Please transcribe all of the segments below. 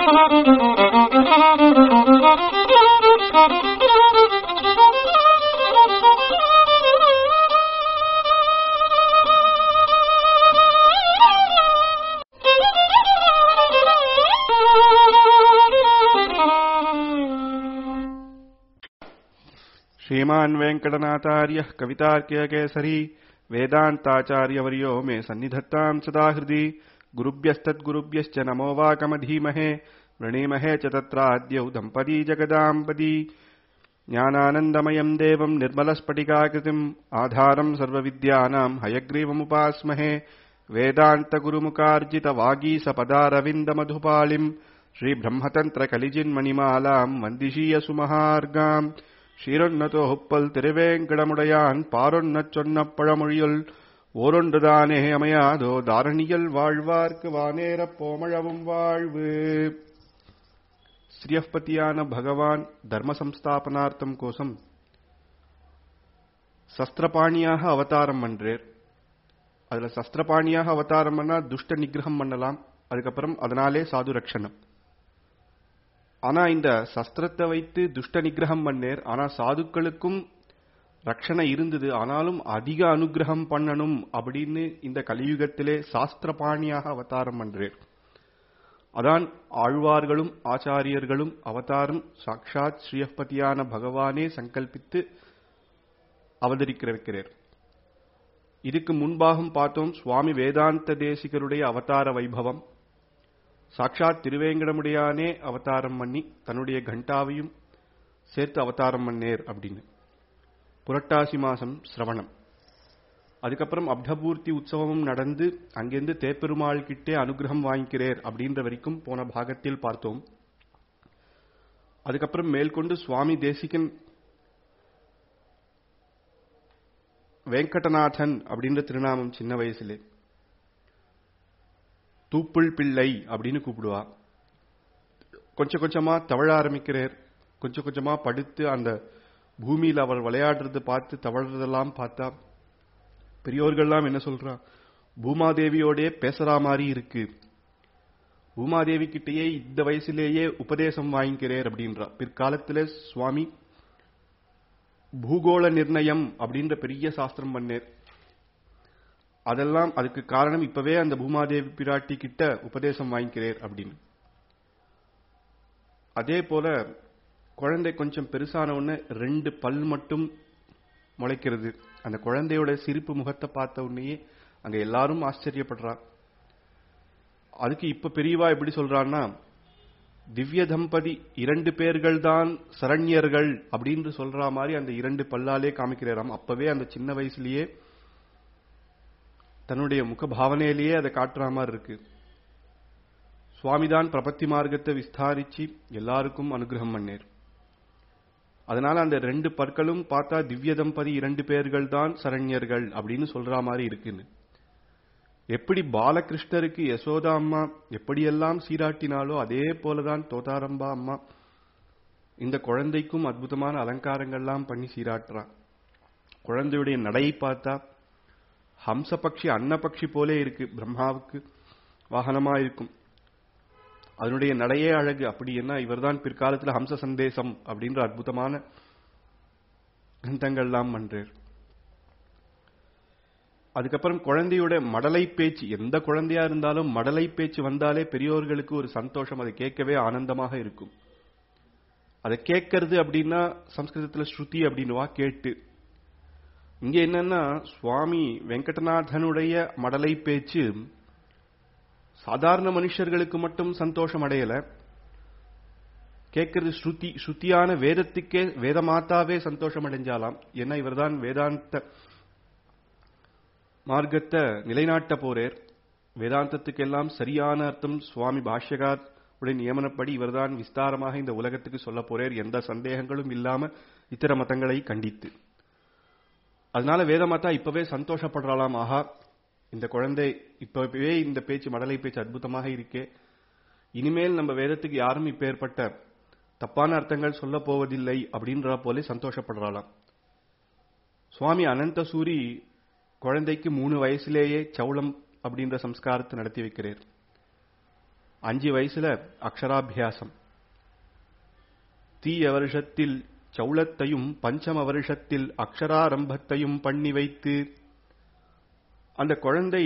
श्रीमान् वेङ्कटनाथार्यः कवितार्क्यकेसरी वेदान्ताचार्यवर्यो मे सन्निधत्ताम् सदा हृदि गुरुभ्यस्तद्गुरुभ्यश्च नमो वाकमधीमहे वृणीमहे च तत्राद्यौ दम्पती जगदाम्पदी ज्ञानानन्दमयम् देवम् निर्मलस्फटिकाकृतिम् आधारम् सर्वविद्यानाम् हयग्रीवमुपास्महे वेदान्तगुरुमुखार्जितवागीसपदारविन्दमधुपालिम् श्रीब्रह्मतन्त्रकलिजिन्मणिमालाम् वन्दिशीयसुमहार्गाम् ஷீரொன்னதோ ஹுப்பல் திருவேங்கடமுடையான் பாரொன்னச் சொன்ன பழமொழியுள் ஓரொன்றுதானே அமையாதோ தாரணியல் வாழ்வார்க்கு வானேரப் போமழவும் வாழ்வு ஸ்ரீயப்பதியான பகவான் தர்ம சம்ஸ்தாபனார்த்தம் கோசம் சஸ்திரபாணியாக அவதாரம் பண்றேர் அதுல சஸ்திரபாணியாக அவதாரம் பண்ணா துஷ்ட நிகிரகம் பண்ணலாம் அதுக்கப்புறம் அதனாலே சாது ரட்சணம் ஆனா இந்த சஸ்திரத்தை வைத்து துஷ்ட நிகிரகம் பண்ணேர் ஆனா சாதுக்களுக்கும் ரட்சணை இருந்தது ஆனாலும் அதிக அனுகிரகம் பண்ணணும் அப்படின்னு இந்த கலியுகத்திலே சாஸ்திரபாணியாக அவதாரம் பண்றேர் அதான் ஆழ்வார்களும் ஆச்சாரியர்களும் அவதாரம் சாட்சாத் ஸ்ரீயப்பதியான பகவானே சங்கல்பித்து அவதரிக்க வைக்கிறார் இதுக்கு முன்பாகம் பார்த்தோம் சுவாமி வேதாந்த தேசிகருடைய அவதார வைபவம் சாட்சாத் திருவேங்கடமுடையானே அவதாரம் பண்ணி தன்னுடைய கண்டாவையும் சேர்த்து அவதாரம் பண்ணேர் அப்படின்னு புரட்டாசி மாசம் சிரவணம் அதுக்கப்புறம் அப்டபூர்த்தி உற்சவமும் நடந்து அங்கிருந்து தேப்பெருமாள் கிட்டே அனுகிரகம் வாங்கிக்கிறேர் அப்படின்ற வரைக்கும் போன பாகத்தில் பார்த்தோம் அதுக்கப்புறம் மேற்கொண்டு சுவாமி தேசிகன் வெங்கடநாதன் அப்படின்ற திருநாமம் சின்ன வயசுலே தூப்புள் பிள்ளை அப்படின்னு கூப்பிடுவா கொஞ்சம் கொஞ்சமா தவழ ஆரம்பிக்கிறார் கொஞ்சம் கொஞ்சமா படுத்து அந்த பூமியில் அவர் விளையாடுறது பார்த்து தவழ்றதெல்லாம் பார்த்தா பெரியோர்கள்லாம் என்ன சொல்றா பூமாதேவியோடே பேசுற மாதிரி இருக்கு பூமாதேவி கிட்டேயே இந்த வயசுலேயே உபதேசம் வாங்கிக்கிறேர் அப்படின்றா பிற்காலத்துல சுவாமி பூகோள நிர்ணயம் அப்படின்ற பெரிய சாஸ்திரம் பண்ணேர் அதெல்லாம் அதுக்கு காரணம் இப்பவே அந்த பூமாதேவி பிராட்டி கிட்ட உபதேசம் வாங்கிக்கிறேர் அப்படின்னு அதே போல குழந்தை கொஞ்சம் பெருசான உடனே ரெண்டு பல் மட்டும் முளைக்கிறது அந்த குழந்தையோட சிரிப்பு முகத்தை பார்த்த உடனேயே அங்க எல்லாரும் ஆச்சரியப்படுறா அதுக்கு இப்ப பெரியவா எப்படி சொல்றான்னா திவ்ய தம்பதி இரண்டு பேர்கள் தான் சரண்யர்கள் அப்படின்னு சொல்ற மாதிரி அந்த இரண்டு பல்லாலே காமிக்கிறாராம் அப்பவே அந்த சின்ன வயசுலயே தன்னுடைய முக பாவனையிலேயே அதை காட்டுற மாதிரி இருக்கு சுவாமிதான் பிரபத்தி மார்க்கத்தை விஸ்தாரிச்சு எல்லாருக்கும் அனுகிரகம் பண்ணேர் அதனால அந்த ரெண்டு பற்களும் பார்த்தா திவ்ய தம்பதி இரண்டு பேர்கள் தான் சரண்யர்கள் அப்படின்னு சொல்ற மாதிரி இருக்குன்னு எப்படி பாலகிருஷ்ணருக்கு யசோதா அம்மா எப்படியெல்லாம் சீராட்டினாலோ அதே போலதான் தோதாரம்பா அம்மா இந்த குழந்தைக்கும் அற்புதமான அலங்காரங்கள்லாம் பண்ணி சீராட்டுறான் குழந்தையுடைய நடையை பார்த்தா ஹம்சபக்ஷி அன்னபக்ஷி போலே இருக்கு பிரம்மாவுக்கு வாகனமா இருக்கும் அதனுடைய நடையே அழகு அப்படி என்ன இவர்தான் பிற்காலத்தில் ஹம்ச சந்தேசம் அப்படின்ற அற்புதமான கிரந்தங்கள்லாம் பண்றார் அதுக்கப்புறம் குழந்தையோட மடலை பேச்சு எந்த குழந்தையா இருந்தாலும் மடலை பேச்சு வந்தாலே பெரியோர்களுக்கு ஒரு சந்தோஷம் அதை கேட்கவே ஆனந்தமாக இருக்கும் அதை கேட்கறது அப்படின்னா சம்ஸ்கிருதத்துல ஸ்ருதி அப்படின்னுவா கேட்டு இங்க என்னன்னா சுவாமி வெங்கடநாதனுடைய மடலை பேச்சு சாதாரண மனுஷர்களுக்கு மட்டும் சந்தோஷம் அடையல கேட்கறது ஸ்ருதி ஸ்ருதியான வேதத்துக்கே வேதமாத்தாவே சந்தோஷம் அடைஞ்சாலாம் ஏன்னா இவர்தான் வேதாந்த மார்க்கத்தை நிலைநாட்ட போறேர் வேதாந்தத்துக்கெல்லாம் சரியான அர்த்தம் சுவாமி பாஷ்யகார் உடைய நியமனப்படி இவர்தான் விஸ்தாரமாக இந்த உலகத்துக்கு சொல்ல போறேர் எந்த சந்தேகங்களும் இல்லாம இத்தர மதங்களை கண்டித்து அதனால வேதமாத்தா இப்பவே சந்தோஷப்படுறாளாம் ஆஹா இந்த குழந்தை இப்பவே இந்த பேச்சு மடலை பேச்சு அற்புதமாக இருக்கே இனிமேல் நம்ம வேதத்துக்கு யாரும் இப்ப ஏற்பட்ட தப்பான அர்த்தங்கள் சொல்ல போவதில்லை அப்படின்ற போல சந்தோஷப்படுறாளாம் சுவாமி அனந்தசூரி குழந்தைக்கு மூணு வயசுலேயே சவுளம் அப்படின்ற சம்ஸ்காரத்தை நடத்தி வைக்கிறார் அஞ்சு வயசுல அக்ஷராபியாசம் தீய வருஷத்தில் சௌளத்தையும் பஞ்சம வருஷத்தில் அக்ஷராரம்பத்தையும் பண்ணி வைத்து அந்த குழந்தை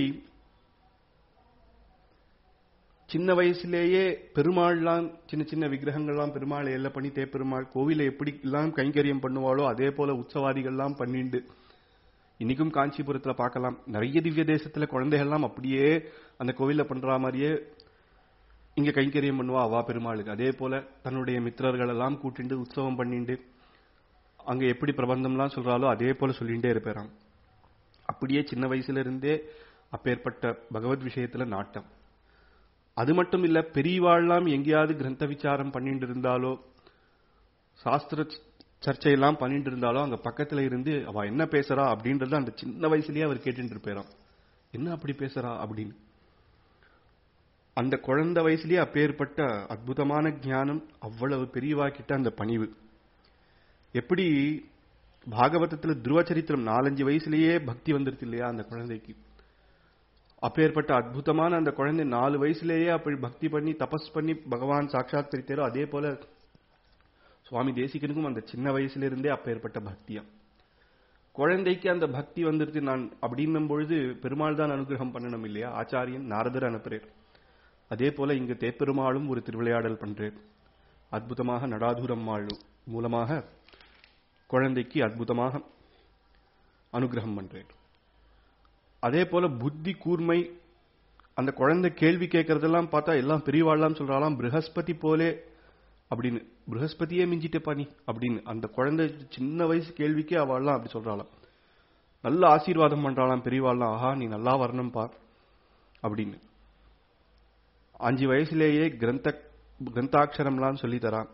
சின்ன வயசுலேயே பெருமாள்லாம் சின்ன சின்ன விக்கிரகங்கள்லாம் பெருமாளை எல்லாம் பண்ணி தேப்பெருமாள் கோவில எப்படி எல்லாம் கைங்கரியம் பண்ணுவாளோ அதே போல உற்சவாதிகள்லாம் பண்ணிண்டு இன்னைக்கும் காஞ்சிபுரத்துல பார்க்கலாம் நிறைய திவ்ய தேசத்துல குழந்தைகள்லாம் அப்படியே அந்த கோவில்ல பண்ற மாதிரியே இங்க கைங்கரியம் பண்ணுவா அவா பெருமாளுக்கு அதே போல தன்னுடைய மித்திரர்கள் எல்லாம் கூட்டிண்டு உற்சவம் பண்ணிண்டு அங்க எப்படி பிரபந்தம்லாம் சொல்றாலோ அதே போல சொல்லிட்டே இருப்பாராம் அப்படியே சின்ன வயசுல இருந்தே அப்பேற்பட்ட பகவத் விஷயத்துல நாட்டம் அது மட்டும் இல்ல பெரியவாள்லாம் எங்கேயாவது கிரந்த விசாரம் பண்ணிட்டு இருந்தாலோ சாஸ்திர சர்ச்சையெல்லாம் பண்ணிட்டு இருந்தாலோ அங்க பக்கத்துல இருந்து அவ என்ன பேசுறா அப்படின்றத அந்த சின்ன வயசுலயே அவர் கேட்டுட்டு இருப்பாராம் என்ன அப்படி பேசுறா அப்படின்னு அந்த குழந்தை வயசுலயே அப்பேற்பட்ட அற்புதமான ஞானம் அவ்வளவு பெரியவா கிட்ட அந்த பணிவு எப்படி பாகவதத்துல துருவ சரித்திரம் நாலஞ்சு வயசுலயே பக்தி வந்துருது இல்லையா அந்த குழந்தைக்கு அப்பேற்பட்ட அற்புதமான அந்த குழந்தை நாலு வயசுலேயே அப்படி பக்தி பண்ணி தபஸ் பண்ணி பகவான் சாட்சாத்கரித்தாரோ அதே போல சுவாமி தேசிகனுக்கும் அந்த சின்ன வயசுல இருந்தே அப்பேற்பட்ட பக்தியா குழந்தைக்கு அந்த பக்தி வந்துருது நான் அப்படின்னும் பொழுது பெருமாள் தான் அனுகிரகம் பண்ணணும் இல்லையா ஆச்சாரியன் நாரதர் அனுப்புறார் அதே போல இங்க தேப்பெருமாளும் ஒரு திருவிளையாடல் பண்றார் அற்புதமாக நடாதுரம்மாள் மூலமாக குழந்தைக்கு அற்புதமாக அனுகிரகம் பண்றார் அதே போல புத்தி கூர்மை அந்த குழந்தை கேள்வி கேட்கறதெல்லாம் பார்த்தா எல்லாம் பெரியவாள்லாம் சொல்றாளாம் பிரகஸ்பதி போலே அப்படின்னு பிரகஸ்பதியே மிஞ்சிட்டப்பா நீ அப்படின்னு அந்த குழந்தை சின்ன வயசு கேள்விக்கே அவள்லாம் அப்படி சொல்றாளாம் நல்ல ஆசீர்வாதம் பண்றாளாம் பெரியவாள்லாம் ஆஹா நீ நல்லா வரணும்பா அப்படின்னு அஞ்சு வயசுலேயே கிரந்த கிரந்தாட்சரம்லாம் சொல்லி தரான்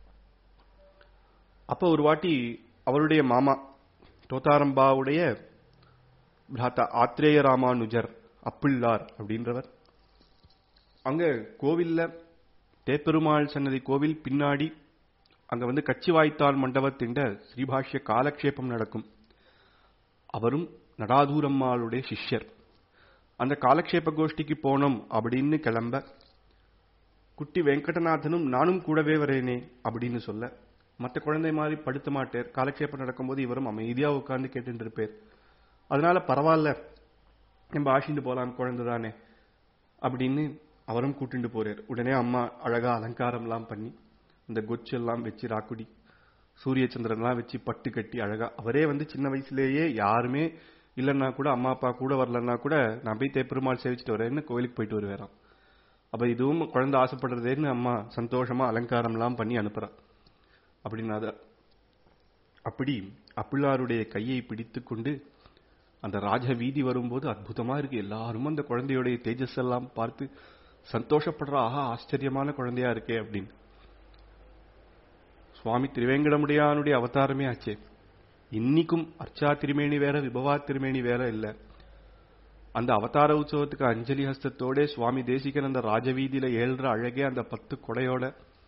அப்ப ஒரு வாட்டி அவருடைய மாமா தோத்தாரம்பாவுடைய பிராத்தா ஆத்ரேய ராமானுஜர் அப்பிள்ளார் அப்படின்றவர் அங்க கோவில்ல தேப்பெருமாள் சன்னதி கோவில் பின்னாடி அங்க வந்து கச்சி வாய்த்தாள் மண்டபத்தின் ஸ்ரீபாஷ்ய காலக்ஷேபம் நடக்கும் அவரும் நடாதூரம்மாளுடைய சிஷ்யர் அந்த காலக்ஷேப கோஷ்டிக்கு போனோம் அப்படின்னு கிளம்ப குட்டி வெங்கடநாதனும் நானும் கூடவே வரேனே அப்படின்னு சொல்ல மற்ற குழந்தை மாதிரி படுத்த மாட்டேர் காலக்ஷேபம் நடக்கும்போது இவரும் அமைதியா உட்கார்ந்து கேட்டு இருப்பேர் அதனால பரவாயில்ல நம்ம ஆசிண்டு போலாம் குழந்தை தானே அப்படின்னு அவரும் கூட்டிட்டு போறார் உடனே அம்மா அழகா அலங்காரம் எல்லாம் பண்ணி இந்த கொச்சு எல்லாம் வச்சு ராக்குடி சூரிய சந்திரன்லாம் வச்சு பட்டு கட்டி அழகா அவரே வந்து சின்ன வயசுலேயே யாருமே இல்லைன்னா கூட அம்மா அப்பா கூட வரலன்னா கூட நான் போய் தேப்பெருமாள் சேவிச்சுட்டு வரேன்னு கோயிலுக்கு போயிட்டு வருவேறான் அப்ப இதுவும் குழந்தை ஆசைப்படுறதேன்னு அம்மா சந்தோஷமா அலங்காரம் எல்லாம் பண்ணி அனுப்புறா அப்படின்னா அப்படி அப்பிள்ளாருடைய கையை பிடித்து கொண்டு அந்த ராஜ வீதி வரும்போது அற்புதமா இருக்கு எல்லாரும் அந்த குழந்தையுடைய தேஜஸ் எல்லாம் பார்த்து சந்தோஷப்படுறா ஆஹா ஆச்சரியமான குழந்தையா இருக்கே அப்படின்னு சுவாமி திருவேங்கடமுடையானுடைய அவதாரமே ஆச்சே இன்னைக்கும் அர்ச்சா திருமேனி வேற விபவா திருமேனி வேற இல்ல அந்த அவதார உற்சவத்துக்கு அஞ்சலி ஹஸ்தத்தோட சுவாமி தேசிகன் அந்த ராஜவீதியில ஏழ்ற அழகே அந்த பத்து கொடையோட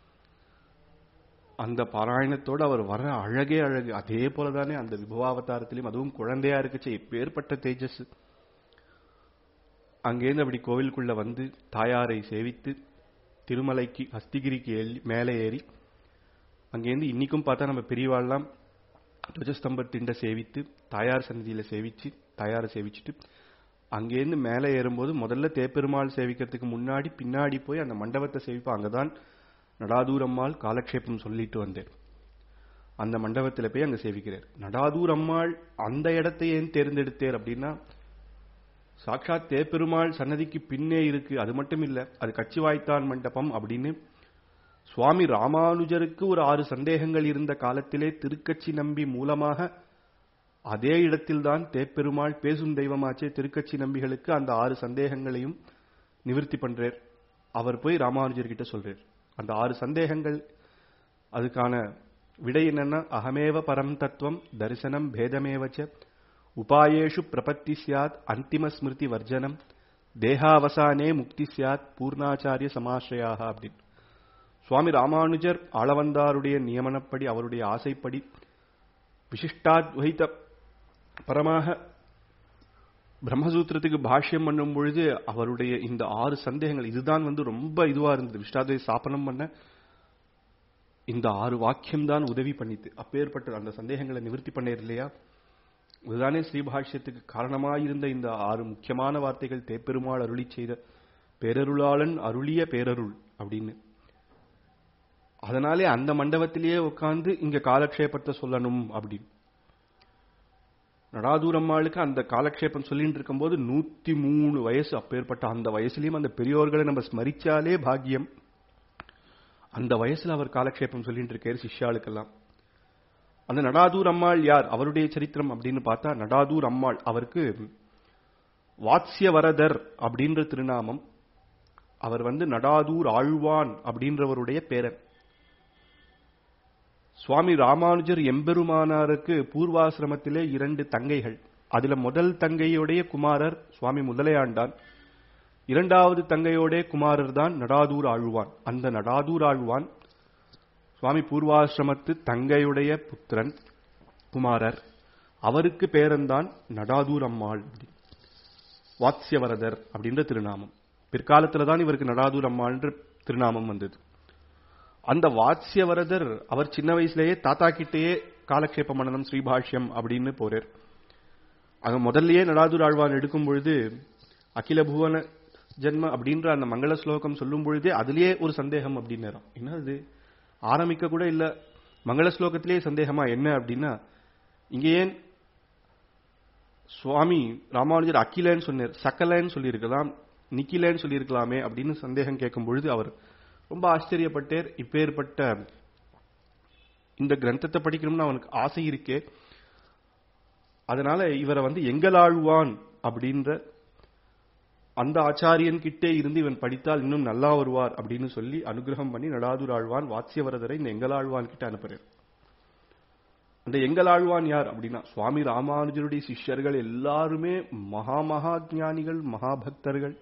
அந்த பாராயணத்தோடு அவர் வர அழகே அழகு அதே போலதானே அந்த விபவாவதாரத்திலையும் அதுவும் குழந்தையா இருக்குச்சு எப்பேற்பட்ட தேஜஸ் அங்கேருந்து அப்படி கோவிலுக்குள்ள வந்து தாயாரை சேவித்து திருமலைக்கு ஹஸ்திகிரிக்கு மேலே ஏறி அங்கேருந்து இன்னைக்கும் பார்த்தா நம்ம பெரியவாள்லாம் துவஜஸ்தம்பத்திண்ட சேவித்து தாயார் சன்னதியில சேவிச்சு தாயாரை சேவிச்சுட்டு அங்கேருந்து மேலே ஏறும்போது முதல்ல தேப்பெருமாள் சேவிக்கிறதுக்கு முன்னாடி பின்னாடி போய் அந்த மண்டபத்தை சேவிப்பா அங்கதான் நடாதூரம்மாள் காலக்ஷேபம் சொல்லிட்டு வந்தேன் அந்த மண்டபத்தில் போய் அங்க சேவிக்கிறார் நடாதூர் அம்மாள் அந்த இடத்தை ஏன் தேர்ந்தெடுத்தேர் அப்படின்னா சாட்சாத் தேப்பெருமாள் சன்னதிக்கு பின்னே இருக்கு அது மட்டும் இல்ல அது கச்சிவாய்த்தான் மண்டபம் அப்படின்னு சுவாமி ராமானுஜருக்கு ஒரு ஆறு சந்தேகங்கள் இருந்த காலத்திலே திருக்கட்சி நம்பி மூலமாக அதே இடத்தில்தான் தேப்பெருமாள் பேசும் தெய்வமாச்சே திருக்கட்சி நம்பிகளுக்கு அந்த ஆறு சந்தேகங்களையும் நிவர்த்தி பண்றார் அவர் போய் ராமானுஜர் கிட்ட சொல்றார் அந்த ஆறு சந்தேகங்கள் அதுக்கான விடை என்னன்னா அகமேவ பரம் தத்துவம் தரிசனம் பேதமேவச்ச உபாயேஷு பிரபத்தி சியாத் அந்திம ஸ்மிருதி வர்ஜனம் தேகாவசானே முக்தி சியாத் பூர்ணாச்சாரிய சமாசிரயாக அப்படின்னு சுவாமி ராமானுஜர் ஆளவந்தாருடைய நியமனப்படி அவருடைய ஆசைப்படி விசிஷ்டாத்வைத பரமாக பிரம்மசூத்திரத்துக்கு பாஷ்யம் பண்ணும் பொழுது அவருடைய இந்த ஆறு சந்தேகங்கள் இதுதான் வந்து ரொம்ப இதுவா இருந்தது விஷ்டாத்வை ஸ்தாபனம் பண்ண இந்த ஆறு வாக்கியம் தான் உதவி பண்ணித்து அப்பேற்பட்ட அந்த சந்தேகங்களை நிவர்த்தி பண்ணேர் இல்லையா இதுதானே ஸ்ரீபாஷ்யத்துக்கு காரணமாயிருந்த இந்த ஆறு முக்கியமான வார்த்தைகள் தேப்பெருமாள் அருளி செய்த பேரருளாளன் அருளிய பேரருள் அப்படின்னு அதனாலே அந்த மண்டபத்திலேயே உட்கார்ந்து இங்க காலக்ஷேபத்தை சொல்லணும் அப்படின்னு நடாதூரம்மாளுக்கு அந்த காலக்ஷேபம் சொல்லிட்டு இருக்கும்போது நூத்தி மூணு வயசு அப்பேற்பட்ட அந்த வயசுலயும் அந்த பெரியோர்களை நம்ம ஸ்மரிச்சாலே பாக்கியம் அந்த வயசுல அவர் காலக்ஷேபம் சொல்லிட்டு இருக்காரு சிஷ்யாளுக்கெல்லாம் அந்த நடாதூர் அம்மாள் யார் அவருடைய சரித்திரம் அப்படின்னு பார்த்தா நடாதூர் அம்மாள் அவருக்கு வாத்ஸ்யவரதர் அப்படின்ற திருநாமம் அவர் வந்து நடாதூர் ஆழ்வான் அப்படின்றவருடைய பேரன் சுவாமி ராமானுஜர் எம்பெருமானாருக்கு பூர்வாசிரமத்திலே இரண்டு தங்கைகள் அதுல முதல் தங்கையுடைய குமாரர் சுவாமி முதலையாண்டான் இரண்டாவது தங்கையோட குமாரர் தான் நடாதூர் ஆழ்வான் அந்த நடாதூர் ஆழ்வான் சுவாமி பூர்வாசிரமத்து தங்கையுடைய புத்திரன் குமாரர் அவருக்கு பேரன்தான் நடாதூர் அம்மாள் வாத்ஸ்யவரதர் அப்படின்ற திருநாமம் பிற்காலத்துல தான் இவருக்கு நடாதூர் அம்மாள்ன்ற திருநாமம் வந்தது அந்த வாத்ஸ்யவரதர் அவர் சின்ன வயசுலயே தாத்தா கிட்டேயே காலக்ஷேபம் பண்ணணும் ஸ்ரீபாஷ்யம் அப்படின்னு போறார் அங்க முதல்லயே நடாதூர் ஆழ்வான் எடுக்கும் பொழுது அகில புவன ஜென்ம அப்படின்ற அந்த மங்கள ஸ்லோகம் சொல்லும் பொழுதே அதுலயே ஒரு சந்தேகம் அப்படின்னு என்ன அது ஆரம்பிக்க கூட இல்ல மங்கள ஸ்லோகத்திலேயே சந்தேகமா என்ன அப்படின்னா இங்க ஏன் சுவாமி ராமானுஜர் அகிலன்னு சொன்னார் சக்கலன்னு சொல்லியிருக்கலாம் நிக்கிலன்னு சொல்லியிருக்கலாமே அப்படின்னு சந்தேகம் கேட்கும் பொழுது அவர் ரொம்ப ஆச்சரியப்பட்டேர் இப்பேற்பட்ட இந்த கிரந்தத்தை படிக்கணும்னு அவனுக்கு ஆசை இருக்கே அதனால இவரை வந்து எங்களாழ்வான் அப்படின்ற அந்த ஆச்சாரியன் கிட்டே இருந்து இவன் படித்தால் இன்னும் நல்லா வருவார் அப்படின்னு சொல்லி அனுகிரகம் பண்ணி நடாதூர் ஆழ்வான் வாத்ஸ்யவரதரை இந்த எங்களாழ்வான் கிட்ட அனுப்புறார் அந்த எங்களாழ்வான் யார் அப்படின்னா சுவாமி ராமானுஜருடைய சிஷ்யர்கள் எல்லாருமே மகா மகா ஞானிகள் மகாபக்தர்கள்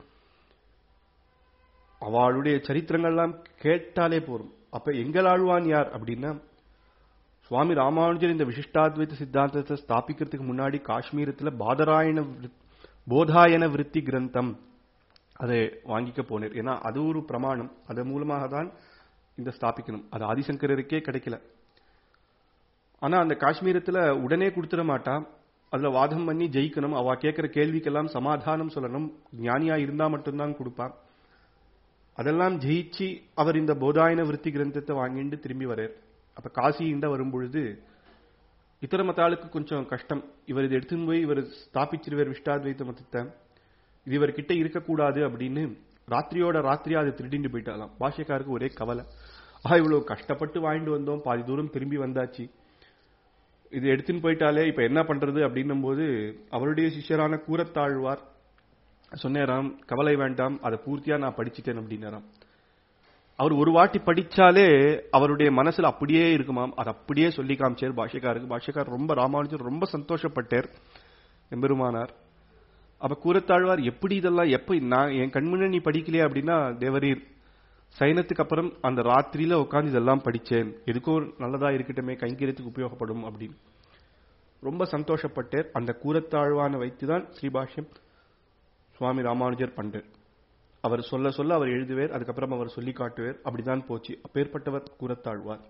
அவளுடைய சரித்திரங்கள்லாம் கேட்டாலே போரும் அப்ப எங்களாழ்வான் யார் அப்படின்னா சுவாமி ராமானுஜர் இந்த விசிஷ்டாத்வைத சித்தாந்தத்தை ஸ்தாபிக்கிறதுக்கு முன்னாடி காஷ்மீரத்துல பாதராயண போதாயன விருத்தி கிரந்தம் அதை வாங்கிக்க போனேர் ஏன்னா அது ஒரு பிரமாணம் அதன் மூலமாக தான் இந்த ஸ்தாபிக்கணும் அது ஆதிசங்கரருக்கே கிடைக்கல ஆனா அந்த காஷ்மீரத்துல உடனே கொடுத்துட மாட்டா அதுல வாதம் பண்ணி ஜெயிக்கணும் அவ கேட்கிற கேள்விக்கெல்லாம் சமாதானம் சொல்லணும் ஞானியா இருந்தா மட்டும்தான் கொடுப்பான் அதெல்லாம் ஜெயிச்சு அவர் இந்த போதாயன விருத்தி கிரந்தத்தை வாங்கிட்டு திரும்பி வரார் அப்ப காசியிண்ட வரும்பொழுது இத்தர மத்தாளுக்கு கொஞ்சம் கஷ்டம் இவர் இதை எடுத்துன்னு போய் இவர் ஸ்தாபிச்சிருவார் விஷ்டாத்வைத்த மதத்தை இது இவர்கிட்ட இருக்கக்கூடாது அப்படின்னு ராத்திரியோட ராத்திரியா அதை திருடிண்டு போயிட்டாலாம் பாஷக்காருக்கு ஒரே கவலை ஆஹா இவ்வளவு கஷ்டப்பட்டு வாங்கிட்டு வந்தோம் பாதி தூரம் திரும்பி வந்தாச்சு இது எடுத்துன்னு போயிட்டாலே இப்ப என்ன பண்றது அப்படின்னும் போது அவருடைய சிஷ்யரான கூரத்தாழ்வார் சொன்னேராம் கவலை வேண்டாம் அதை பூர்த்தியா நான் படிச்சுட்டேன் அப்படின்னாராம் அவர் ஒரு வாட்டி படிச்சாலே அவருடைய மனசுல அப்படியே இருக்குமாம் அது அப்படியே சொல்லி காமிச்சார் பாஷக்காருக்கு பாஷக்கார் ரொம்ப ராமானுஜர் ரொம்ப சந்தோஷப்பட்டார் எம்பெருமானார் அப்ப கூரத்தாழ்வார் எப்படி இதெல்லாம் எப்ப நான் என் கண்முன்ன நீ படிக்கலையே அப்படின்னா தேவரீர் சைனத்துக்கு அப்புறம் அந்த ராத்திரியில உட்காந்து இதெல்லாம் படிச்சேன் எதுக்கும் நல்லதா இருக்கட்டுமே கைங்கரியத்துக்கு உபயோகப்படும் அப்படின்னு ரொம்ப சந்தோஷப்பட்டார் அந்த கூரத்தாழ்வான வைத்துதான் ஸ்ரீபாஷ்யம் சுவாமி ராமானுஜர் பண்றார் அவர் சொல்ல சொல்ல அவர் எழுதுவார் அதுக்கப்புறம் அவர் சொல்லி காட்டுவார் அப்படிதான் போச்சு அப்பேற்பட்டவர் கூறத்தாழ்வார்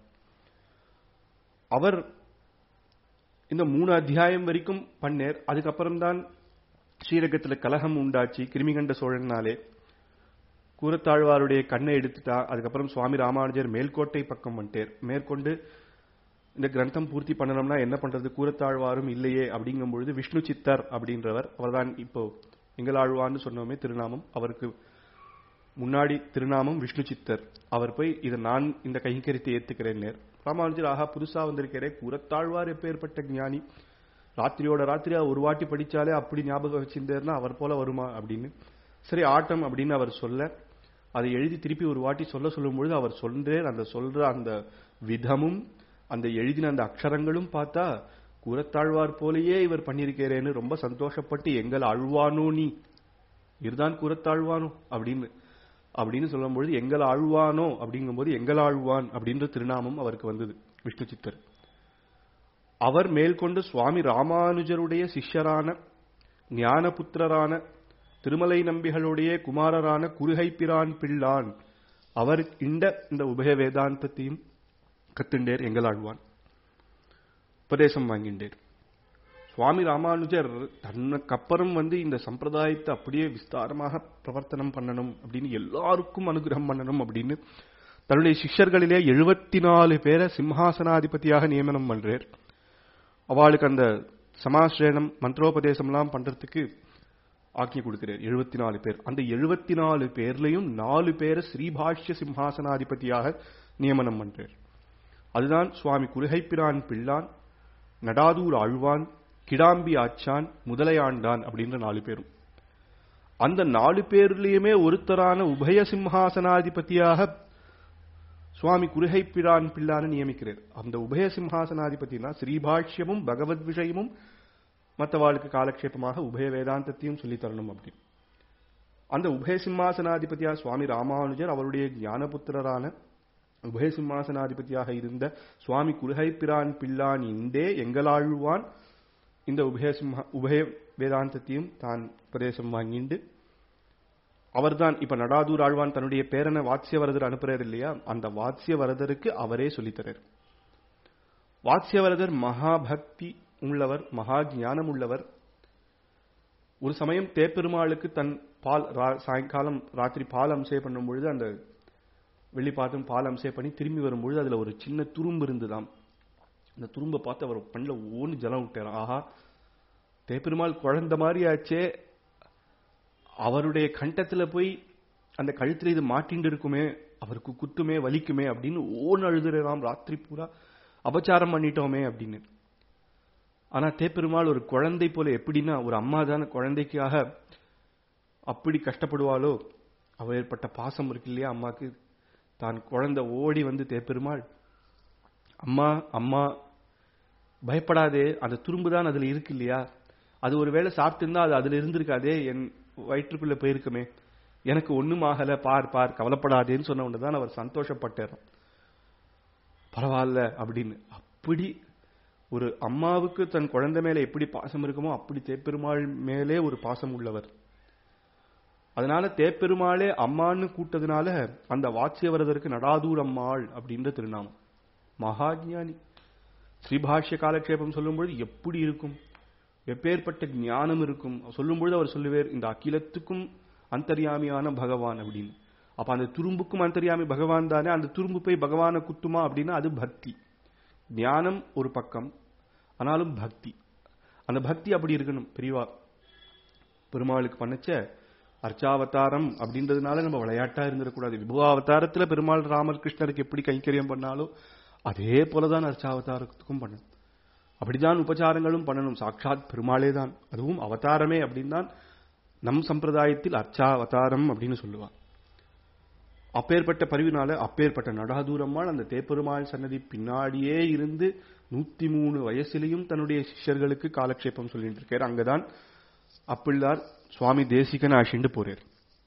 அவர் இந்த மூணு அத்தியாயம் வரைக்கும் பண்ணேர் அதுக்கப்புறம் தான் ஸ்ரீரகத்துல கலகம் உண்டாச்சு கிருமிகண்ட சோழனாலே கூரத்தாழ்வாருடைய கண்ணை எடுத்துட்டா அதுக்கப்புறம் சுவாமி ராமானுஜர் மேல்கோட்டை பக்கம் வந்துட்டார் மேற்கொண்டு இந்த கிரந்தம் பூர்த்தி பண்ணணும்னா என்ன பண்றது கூரத்தாழ்வாரும் இல்லையே அப்படிங்கும் பொழுது விஷ்ணு சித்தர் அப்படின்றவர் அவர்தான் இப்போ எங்களாழ்வான்னு சொன்னோமே திருநாமம் அவருக்கு முன்னாடி திருநாமம் விஷ்ணு சித்தர் அவர் போய் இதை நான் இந்த கைங்கரித்தை ஏத்துக்கிறேன் ராமானுஜர் ஆஹா புதுசா வந்திருக்கிறேன் கூரத்தாழ்வார் எப்பேற்பட்ட ஞானி ராத்திரியோட ராத்திரியா ஒரு வாட்டி படிச்சாலே அப்படி ஞாபகம் வச்சிருந்தாருன்னா அவர் போல வருமா அப்படின்னு சரி ஆட்டம் அப்படின்னு அவர் சொல்ல அதை எழுதி திருப்பி ஒரு வாட்டி சொல்ல சொல்லும் பொழுது அவர் சொல்றேன் அந்த சொல்ற அந்த விதமும் அந்த எழுதின அந்த அக்ஷரங்களும் பார்த்தா கூரத்தாழ்வார் போலேயே இவர் பண்ணியிருக்கிறேன்னு ரொம்ப சந்தோஷப்பட்டு எங்கள் அழ்வானோ நீ இதுதான் கூரத்தாழ்வானோ அப்படின்னு அப்படின்னு சொல்லும் பொழுது எங்கள் ஆழ்வானோ அப்படிங்கும்போது எங்கள் ஆழ்வான் அப்படின்ற திருநாமம் அவருக்கு வந்தது விஷ்ணு சித்தர் அவர் மேற்கொண்டு சுவாமி ராமானுஜருடைய சிஷ்யரான ஞானபுத்திரரான திருமலை நம்பிகளுடைய குமாரரான குருகைப்பிரான் பிள்ளான் அவர் இந்த இந்த உபய வேதாந்தத்தையும் கத்துண்டேர் எங்களாழ்வான் உபதேசம் வாங்கிண்டேர் சுவாமி ராமானுஜர் தனக்கப்புறம் வந்து இந்த சம்பிரதாயத்தை அப்படியே விஸ்தாரமாக பிரவர்த்தனம் பண்ணணும் அப்படின்னு எல்லாருக்கும் அனுகிரகம் பண்ணணும் அப்படின்னு தன்னுடைய சிஷ்யர்களிலே எழுபத்தி நாலு பேரை சிம்ஹாசனாதிபதியாக நியமனம் பண்றார் அவளுக்கு அந்த சமாசிரேனம் மந்திரோபதேசம்லாம் பண்றதுக்கு ஆக்கி கொடுக்கிறார் எழுபத்தி நாலு பேர் அந்த எழுபத்தி நாலு பேர்லயும் நாலு பேரை ஸ்ரீபாஷ்ய சிம்ஹாசனாதிபதியாக நியமனம் பண்றார் அதுதான் சுவாமி குருகைப்பிரான் பிள்ளான் நடாதூர் ஆழ்வான் கிடாம்பி ஆச்சான் முதலையாண்டான் அப்படின்ற நாலு பேரும் அந்த நாலு பேர்லயுமே ஒருத்தரான உபய சிம்ஹாசனாதிபதியாக சுவாமி குருகைப்பிரான் பிள்ளான நியமிக்கிறார் அந்த உபய சிம்ஹாசனாதிபதினா ஸ்ரீபாஷ்யமும் பகவத் விஷயமும் மற்றவாளுக்கு காலக்ஷேபமாக உபய வேதாந்தத்தையும் சொல்லித் தரணும் அப்படி அந்த உபய சிம்மாசனாதிபதியா சுவாமி ராமானுஜர் அவருடைய ஞானபுத்திரரான உபய சிம்மாசனாதிபதியாக இருந்த சுவாமி குருகைப்பிரான் பிள்ளான் இந்தே எங்களாழ்வான் இந்த உபய சிம்ஹா உபய வேதாந்தத்தையும் தான் உபதேசம் வாங்கிண்டு அவர்தான் இப்ப நடாதூர் ஆழ்வான் தன்னுடைய பேரனை வாத்ஸ்யவரதர் அனுப்புறாரு இல்லையா அந்த வாத்ஸ்யவரதருக்கு அவரே சொல்லித்தரார் வாத்ஸ்யவரதர் மகாபக்தி உள்ளவர் மகா ஞானம் உள்ளவர் ஒரு சமயம் தேப்பெருமாளுக்கு தன் பால் சாயங்காலம் ராத்திரி பால் அம்சே பண்ணும் பொழுது அந்த வெள்ளி பாத்திரம் பால் அம்சே பண்ணி திரும்பி வரும்பொழுது அதுல ஒரு சின்ன துரும்பு இருந்துதாம் அந்த துரும்பை பார்த்து அவர் பண்ணல ஓன்னு ஜலம் விட்டார் ஆஹா தேப்பெருமாள் குழந்த மாதிரி ஆச்சே அவருடைய கண்டத்துல போய் அந்த கழுத்துல இது மாட்டிண்டு இருக்குமே அவருக்கு குத்துமே வலிக்குமே அப்படின்னு ஓன் அழுதுறாம் ராத்திரி பூரா அபச்சாரம் பண்ணிட்டோமே அப்படின்னு ஆனா தேப்பெருமாள் ஒரு குழந்தை போல எப்படின்னா ஒரு அம்மா தானே குழந்தைக்காக அப்படி கஷ்டப்படுவாளோ அவ ஏற்பட்ட பாசம் இருக்கு இல்லையா அம்மாக்கு தான் குழந்தை ஓடி வந்து தேப்பெருமாள் அம்மா அம்மா பயப்படாதே அந்த துரும்பு தான் அதுல இருக்கு இல்லையா அது ஒருவேளை சாப்பிட்டிருந்தா அது அதுல இருந்திருக்காதே என் வயிற்றுக்குள்ள போயிருக்குமே எனக்கு ஒண்ணும் ஆகல பார் பார் கவலைப்படாதேன்னு சொன்ன உடனே தான் அவர் சந்தோஷப்பட்டார் பரவாயில்ல அப்படின்னு அப்படி ஒரு அம்மாவுக்கு தன் குழந்தை மேல எப்படி பாசம் இருக்குமோ அப்படி தேப்பெருமாள் மேலே ஒரு பாசம் உள்ளவர் அதனால தேப்பெருமாளே அம்மான்னு கூட்டதுனால அந்த வாட்சியவரதற்கு நடாதூர் அம்மாள் அப்படின்ற திருநாமம் மகாஜானி ஸ்ரீபாஷ்ய காலக்ஷேபம் சொல்லும்பொழுது எப்படி இருக்கும் எப்பேற்பட்ட ஞானம் இருக்கும் சொல்லும்பொழுது அவர் சொல்லுவார் இந்த அகிலத்துக்கும் அந்தர்யாமியான பகவான் அப்படின்னு அப்ப அந்த துரும்புக்கும் அந்தர்யாமி பகவான் தானே அந்த துரும்பு போய் பகவானை குத்துமா அப்படின்னா அது பக்தி ஞானம் ஒரு பக்கம் ஆனாலும் பக்தி அந்த பக்தி அப்படி இருக்கணும் பெரியவா பெருமாளுக்கு பண்ணச்ச அர்ச்சாவதாரம் அப்படின்றதுனால நம்ம விளையாட்டா இருந்துடக்கூடாது விபுவாவதாரத்துல பெருமாள் ராமர் கிருஷ்ணருக்கு எப்படி கைங்கரியம் பண்ணாலும் அதே போலதான் அர்ச்சாவதாரத்துக்கும் பண்ணணும் அப்படிதான் உபச்சாரங்களும் பண்ணணும் சாட்சாத் பெருமாளே தான் அதுவும் அவதாரமே அப்படின்னு தான் நம் சம்பிரதாயத்தில் அர்ச்சாவதாரம் அப்படின்னு சொல்லுவா அப்பேற்பட்ட பரிவினால அப்பேற்பட்ட நடாதூரம்மாள் அந்த தேப்பெருமாள் சன்னதி பின்னாடியே இருந்து நூத்தி மூணு வயசிலையும் தன்னுடைய சிஷ்யர்களுக்கு காலக்ஷேபம் சொல்லிட்டு இருக்காரு அங்கதான் அப்பிள்ளார் சுவாமி தேசிகன் ஆஷிண்டு போறார்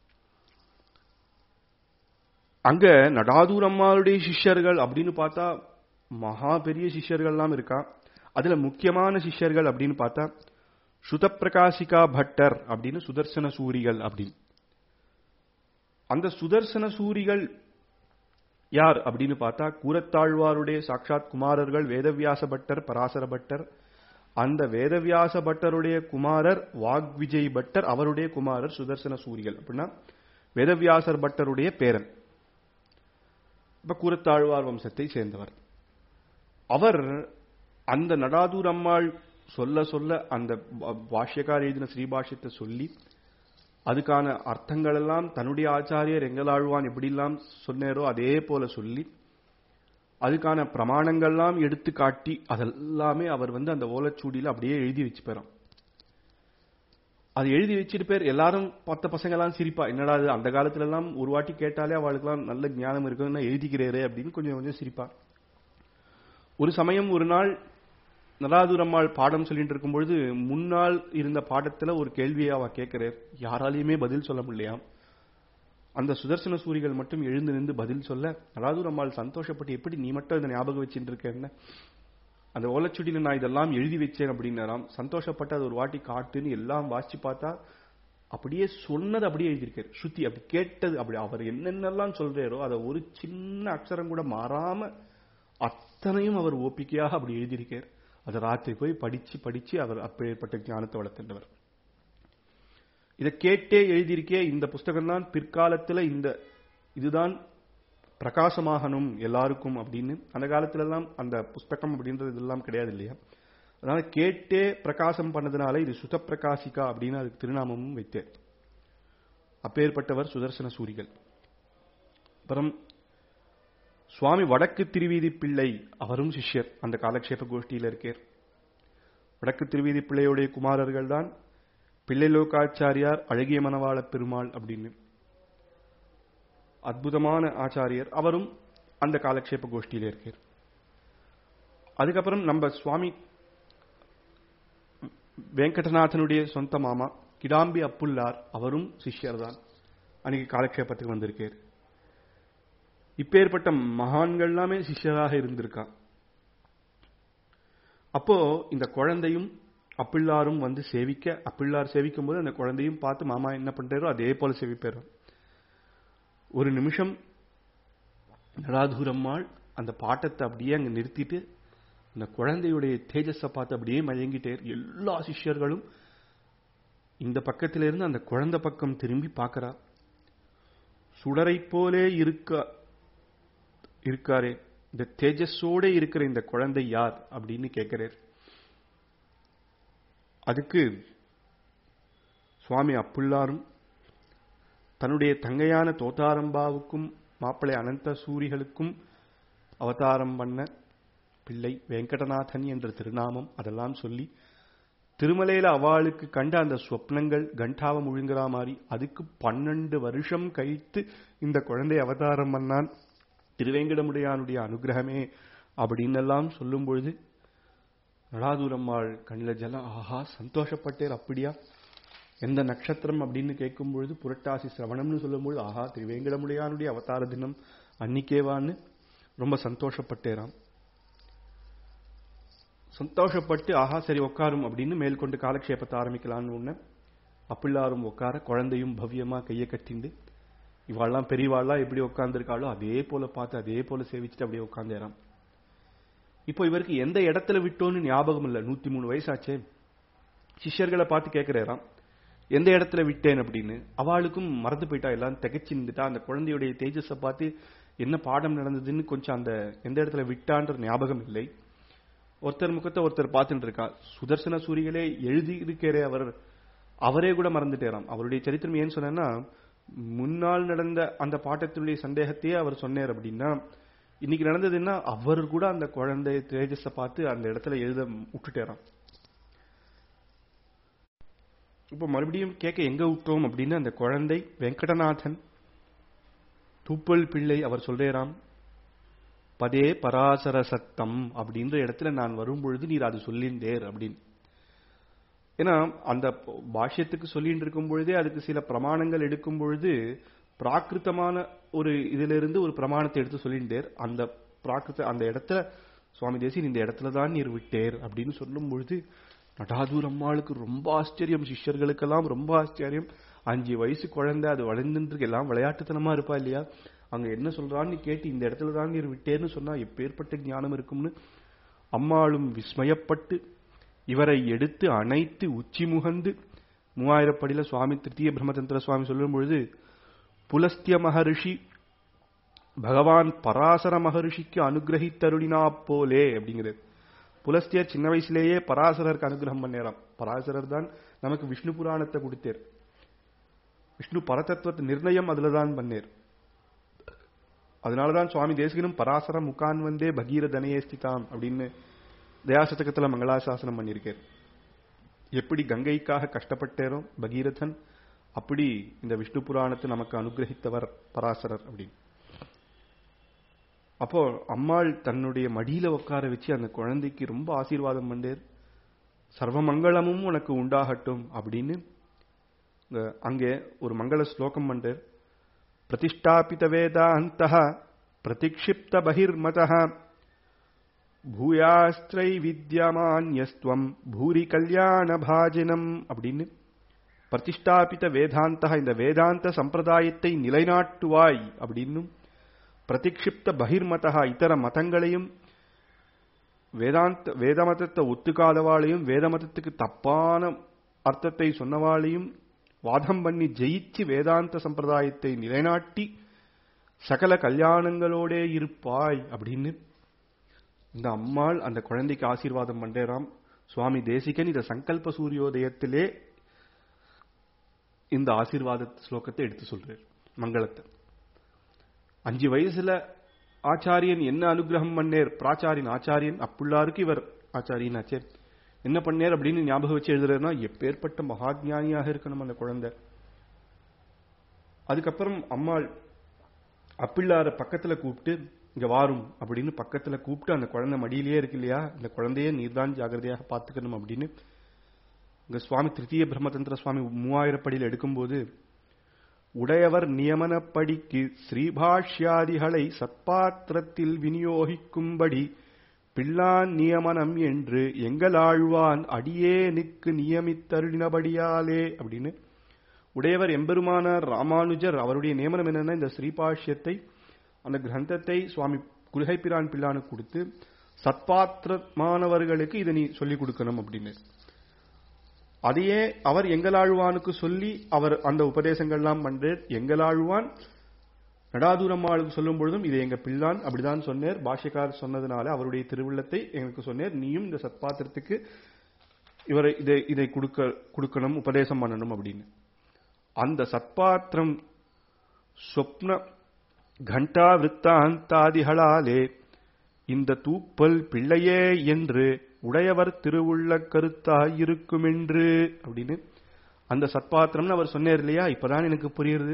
அங்க நடாதூர் அம்மாளுடைய சிஷ்யர்கள் அப்படின்னு பார்த்தா மகா பெரிய சிஷ்யர்கள்லாம் இருக்கா அதுல முக்கியமான சிஷ்யர்கள் அப்படின்னு பார்த்தா சுதப்பிரகாசிகா பட்டர் அப்படின்னு சுதர்சன சூரிகள் அப்படின்னு அந்த சுதர்சன சூரிகள் யார் அப்படின்னு பார்த்தா கூரத்தாழ்வாருடைய சாட்சாத் குமாரர்கள் வேதவியாச பட்டர் பராசர பட்டர் அந்த வேதவியாச பட்டருடைய குமாரர் வாக்விஜய் பட்டர் அவருடைய குமாரர் சுதர்சன சூரிகள் அப்படின்னா வேதவியாசர் பட்டருடைய பேரன் இப்ப கூரத்தாழ்வார் வம்சத்தை சேர்ந்தவர் அவர் அந்த நடாதூர் அம்மாள் சொல்ல சொல்ல அந்த பாஷ்யக்கார எழுதின ஸ்ரீபாஷ்யத்தை சொல்லி அதுக்கான அர்த்தங்கள் எல்லாம் தன்னுடைய ஆச்சாரியர் எங்களாழ்வான் எப்படிலாம் சொன்னாரோ அதே போல சொல்லி அதுக்கான பிரமாணங்கள்லாம் எடுத்து காட்டி அதெல்லாமே அவர் வந்து அந்த ஓலைச்சூடியில அப்படியே எழுதி வச்சுப்பாராம் அது எழுதி வச்சுட்டு பேர் எல்லாரும் பத்த பசங்க எல்லாம் சிரிப்பா என்னடா அது அந்த காலத்துல எல்லாம் ஒரு வாட்டி கேட்டாலே அவளுக்கெல்லாம் நல்ல ஞானம் இருக்குன்னு எழுதிக்கிறேரே அப்படின்னு கொஞ்சம் கொஞ்சம் சிரிப்பா ஒரு சமயம் ஒரு நாள் நலாதுரம்மாள் பாடம் சொல்லிட்டு இருக்கும் பொழுது முன்னால் இருந்த பாடத்துல ஒரு கேள்வியை அவ கேட்கிறார் யாராலையுமே பதில் சொல்ல முடியலையாம் அந்த சுதர்சன சூரிகள் மட்டும் எழுந்து நின்று பதில் சொல்ல நலாதுரம்மாள் சந்தோஷப்பட்டு எப்படி நீ மட்டும் இதை ஞாபகம் வச்சுட்டு இருக்கேன்னு அந்த ஓலைச்சுடியில நான் இதெல்லாம் எழுதி வச்சேன் அப்படின்னாராம் சந்தோஷப்பட்டு அது ஒரு வாட்டி காட்டுன்னு எல்லாம் வாசிச்சு பார்த்தா அப்படியே சொன்னது அப்படியே எழுதியிருக்காரு ஸ்ருதி அப்படி கேட்டது அப்படி அவர் என்னென்னலாம் சொல்றாரோ அதை ஒரு சின்ன அக்ஷரம் கூட மாறாம அத்தனையும் அவர் ஓப்பிக்கையாக அப்படி எழுதியிருக்கார் அதை ராத்திரி போய் படிச்சு படிச்சு அவர் அப்பேற்பட்ட ஞானத்தை வளர்த்துட்டவர் இதை கேட்டே எழுதியிருக்கே இந்த புஸ்தகம் தான் பிற்காலத்துல இந்த இதுதான் பிரகாசமாகணும் எல்லாருக்கும் அப்படின்னு அந்த காலத்துல எல்லாம் அந்த புஸ்தகம் அப்படின்றது இதெல்லாம் கிடையாது இல்லையா அதனால கேட்டே பிரகாசம் பண்ணதுனால இது சுத பிரகாசிகா அப்படின்னு அதுக்கு திருநாமமும் வைத்தேன் அப்பேற்பட்டவர் சுதர்சன சூரிகள் அப்புறம் சுவாமி வடக்கு திருவீதி பிள்ளை அவரும் சிஷ்யர் அந்த காலக்ஷேப கோஷ்டியில் இருக்கார் வடக்கு திருவீதி பிள்ளையுடைய குமாரர்கள் தான் பிள்ளை லோகாச்சாரியார் அழகிய மனவாள பெருமாள் அப்படின்னு அற்புதமான ஆச்சாரியர் அவரும் அந்த காலக்ஷேப கோஷ்டியில் இருக்கார் அதுக்கப்புறம் நம்ம சுவாமி வெங்கடநாதனுடைய சொந்த மாமா கிடாம்பி அப்புல்லார் அவரும் சிஷ்யர் தான் அன்னைக்கு காலக்ஷேபத்துக்கு வந்திருக்கார் இப்பேற்பட்ட மகான்கள் எல்லாமே சிஷ்யராக இருந்திருக்கா அப்போ இந்த குழந்தையும் அப்பிள்ளாரும் வந்து சேவிக்க அப்பிள்ளார் சேவிக்கும் போது அந்த குழந்தையும் பார்த்து மாமா என்ன பண்றாரோ அதே போல சேவிப்பாரு ஒரு நிமிஷம் நடாதூரம்மாள் அந்த பாட்டத்தை அப்படியே அங்க நிறுத்திட்டு அந்த குழந்தையுடைய தேஜஸை பார்த்து அப்படியே மயங்கிட்டே எல்லா சிஷ்யர்களும் இந்த பக்கத்திலிருந்து இருந்து அந்த குழந்தை பக்கம் திரும்பி பார்க்கறா சுடரை போலே இருக்க இருக்காரே இந்த தேஜஸோட இருக்கிற இந்த குழந்தை யார் அப்படின்னு கேட்கிறார் அதுக்கு சுவாமி அப்புள்ளாரும் தன்னுடைய தங்கையான தோத்தாரம்பாவுக்கும் மாப்பிள்ளை அனந்த சூரிகளுக்கும் அவதாரம் பண்ண பிள்ளை வெங்கடநாதன் என்ற திருநாமம் அதெல்லாம் சொல்லி திருமலையில அவளுக்கு கண்ட அந்த சொப்னங்கள் கண்டாவை முழுங்குற மாதிரி அதுக்கு பன்னெண்டு வருஷம் கழித்து இந்த குழந்தை அவதாரம் பண்ணான் திருவேங்கடமுடையானுடைய அனுகிரகமே அப்படின்னு எல்லாம் சொல்லும் பொழுது நடாதூரம்மாள் கண்ணில ஜலம் ஆஹா சந்தோஷப்பட்டேர் அப்படியா எந்த நட்சத்திரம் அப்படின்னு கேட்கும் பொழுது புரட்டாசி சிரவணம்னு சொல்லும்பொழுது ஆஹா திருவேங்கடமுடையானுடைய அவதார தினம் அன்னிக்கேவான்னு ரொம்ப சந்தோஷப்பட்டேராம் சந்தோஷப்பட்டு ஆஹா சரி உட்காரும் அப்படின்னு மேற்கொண்டு காலக்ஷேபத்தை ஆரம்பிக்கலான்னு ஒண்ணு அப்பிள்ளாரும் உட்கார குழந்தையும் பவ்யமா கையை கட்டிண்டு இவாள்லாம் பெரியவாள்லாம் எப்படி உட்கார்ந்துருக்காளோ அதே போல பார்த்து அதே போல சேவிச்சுட்டு அப்படியே உட்காந்தேறான் இப்போ இவருக்கு எந்த இடத்துல விட்டோன்னு ஞாபகம் இல்லை நூத்தி மூணு வயசாச்சே சிஷ்யர்களை பார்த்து கேட்கிறாராம் எந்த இடத்துல விட்டேன் அப்படின்னு அவளுக்கும் மறந்து போயிட்டா எல்லாம் திகைச்சு நின்றுட்டா அந்த குழந்தையுடைய தேஜஸை பார்த்து என்ன பாடம் நடந்ததுன்னு கொஞ்சம் அந்த எந்த இடத்துல விட்டான்ற ஞாபகம் இல்லை ஒருத்தர் முகத்தை ஒருத்தர் பார்த்துட்டு இருக்கா சுதர்சன சூரிகளே எழுதி இருக்கிறே அவர் அவரே கூட மறந்துட்டேராம் அவருடைய சரித்திரம் ஏன்னு சொன்னா முன்னால் நடந்த அந்த பாட்டத்தினுடைய சந்தேகத்தையே அவர் சொன்னார் அப்படின்னா இன்னைக்கு நடந்ததுன்னா அவர் கூட அந்த குழந்தை தேஜஸ பார்த்து அந்த இடத்துல எழுத விட்டுட்டேராம் இப்ப மறுபடியும் கேட்க எங்க விட்டோம் அப்படின்னு அந்த குழந்தை வெங்கடநாதன் தூப்பல் பிள்ளை அவர் சொல்றாராம் பதே பராசர சத்தம் அப்படின்ற இடத்துல நான் வரும்பொழுது நீர் அது சொல்லிந்தேர் அப்படின்னு ஏன்னா அந்த பாஷ்யத்துக்கு சொல்லிட்டு இருக்கும் பொழுதே அதுக்கு சில பிரமாணங்கள் எடுக்கும் பொழுது பிராகிருத்தமான ஒரு இதுல இருந்து ஒரு பிரமாணத்தை எடுத்து சொல்லிண்டேர் அந்த பிராகிருத்த அந்த இடத்துல சுவாமி தேசியன் இந்த இடத்துல தான் நீர் விட்டேர் அப்படின்னு சொல்லும் பொழுது நடாதூர் அம்மாளுக்கு ரொம்ப ஆச்சரியம் சிஷ்யர்களுக்கெல்லாம் ரொம்ப ஆச்சரியம் அஞ்சு வயசு குழந்தை அது வளர்ந்துட்டு எல்லாம் விளையாட்டுத்தனமா இருப்பா இல்லையா அங்க என்ன சொல்றான்னு கேட்டு இந்த இடத்துல தான் நீர் விட்டேன்னு சொன்னா எப்பேற்பட்ட ஞானம் இருக்கும்னு அம்மாளும் விஸ்மயப்பட்டு இவரை எடுத்து அணைத்து உச்சி முகந்து மூவாயிரப்படியில சுவாமி திருத்திய பிரம்மதந்திர சுவாமி சொல்லும் பொழுது புலஸ்திய மகரிஷி பகவான் பராசர மகரிஷிக்கு அனுகிரகித்தருளினா போலே அப்படிங்கிறது புலஸ்தியர் சின்ன வயசுலேயே பராசரருக்கு அனுகிரகம் பண்ணேராம் பராசரர் தான் நமக்கு விஷ்ணு புராணத்தை கொடுத்தார் விஷ்ணு பரதத்துவத்தை நிர்ணயம் அதுல தான் பண்ணேர் அதனாலதான் சுவாமி தேசிகனும் பராசர முகான் வந்தே பகீரதனையே ஸ்திதாம் அப்படின்னு தயாசதகத்துல மங்களாசாசனம் பண்ணியிருக்கார் எப்படி கங்கைக்காக கஷ்டப்பட்டேரோ பகீரதன் அப்படி இந்த விஷ்ணு புராணத்தை நமக்கு அனுகிரகித்தவர் பராசரர் அப்படின்னு அப்போ அம்மாள் தன்னுடைய மடியில உட்கார வச்சு அந்த குழந்தைக்கு ரொம்ப ஆசீர்வாதம் பண்ணேர் சர்வமங்களமும் உனக்கு உண்டாகட்டும் அப்படின்னு அங்கே ஒரு மங்கள ஸ்லோகம் பண்ணேர் பிரதிஷ்டாபித வேதாந்த பிரதிக்ஷிப்த பகிர்மத பூயாஸ்திரை வித்யமான்யஸ்துவம் பூரி கல்யாண பாஜனம் அப்படின்னு பிரதிஷ்டாபித வேதாந்தா இந்த வேதாந்த சம்பிரதாயத்தை நிலைநாட்டுவாய் அப்படின்னும் பிரதிக்ஷிப்த பகிர்மதா இதர மதங்களையும் வேதாந்த வேத மதத்தை ஒத்துக்காதவாளையும் வேத மதத்துக்கு தப்பான அர்த்தத்தை சொன்னவாளையும் வாதம் பண்ணி ஜெயிச்சு வேதாந்த சம்பிரதாயத்தை நிலைநாட்டி சகல கல்யாணங்களோடே இருப்பாய் அப்படின்னு இந்த அம்மாள் அந்த குழந்தைக்கு ஆசீர்வாதம் பண்றேராம் சுவாமி தேசிகன் இந்த சங்கல்ப சூரியோதயத்திலே இந்த ஆசீர்வாத ஸ்லோகத்தை எடுத்து சொல்றார் மங்களத்தை அஞ்சு வயசுல ஆச்சாரியன் என்ன அனுகிரகம் பண்ணேர் பிராச்சாரியன் ஆச்சாரியன் அப்புள்ளாருக்கு இவர் ஆச்சாரியன் ஆச்சே என்ன பண்ணேர் அப்படின்னு ஞாபகம் வச்சு எழுதுறதுனா எப்பேற்பட்ட மகாஜானியாக இருக்கணும் அந்த குழந்தை அதுக்கப்புறம் அம்மாள் அப்பிள்ளார பக்கத்துல கூப்பிட்டு இங்க வாரும் அப்படின்னு பக்கத்துல கூப்பிட்டு அந்த குழந்தை மடியிலேயே இருக்கு இல்லையா இந்த குழந்தைய நீர்தான் ஜாகிரதையாக பார்த்துக்கணும் அப்படின்னு இங்க சுவாமி திருத்தீய பிரம்மதந்திர சுவாமி மூவாயிரப்படியில் எடுக்கும்போது உடையவர் நியமனப்படிக்கு ஸ்ரீபாஷ்யாதிகளை சத்பாத்திரத்தில் விநியோகிக்கும்படி பிள்ளான் நியமனம் என்று எங்களாழ்வான் அடியேனுக்கு நியமித்தருளினபடியாலே அப்படின்னு உடையவர் எம்பெருமானார் ராமானுஜர் அவருடைய நியமனம் என்னன்னா இந்த ஸ்ரீபாஷ்யத்தை அந்த கிரந்தத்தை சுவாமி குருகைப்பிரான் பிள்ளானுக்கு கொடுத்து சத்பாத்திரமானவர்களுக்கு இதை நீ சொல்லிக் கொடுக்கணும் அப்படின்னு அதையே அவர் எங்களாழ்வானுக்கு சொல்லி அவர் அந்த உபதேசங்கள்லாம் பண்றார் எங்களாழ்வான் நடாதூரம்மாளுக்கு சொல்லும் பொழுதும் இது எங்க பிள்ளான் அப்படிதான் சொன்னார் பாஷ்யக்கார் சொன்னதுனால அவருடைய திருவுள்ளத்தை எங்களுக்கு சொன்னார் நீயும் இந்த சத்பாத்திரத்துக்கு இவரை இதை இதை கொடுக்க கொடுக்கணும் உபதேசம் பண்ணணும் அப்படின்னு அந்த சத்பாத்திரம் சொப்ன கண்டா விற்த்தாந்தாதிகளாலே இந்த தூப்பல் பிள்ளையே என்று உடையவர் திருவுள்ள கருத்தாயிருக்குமென்று அப்படின்னு அந்த சத்பாத்திரம்னு அவர் சொன்னார் இல்லையா இப்பதான் எனக்கு புரியுது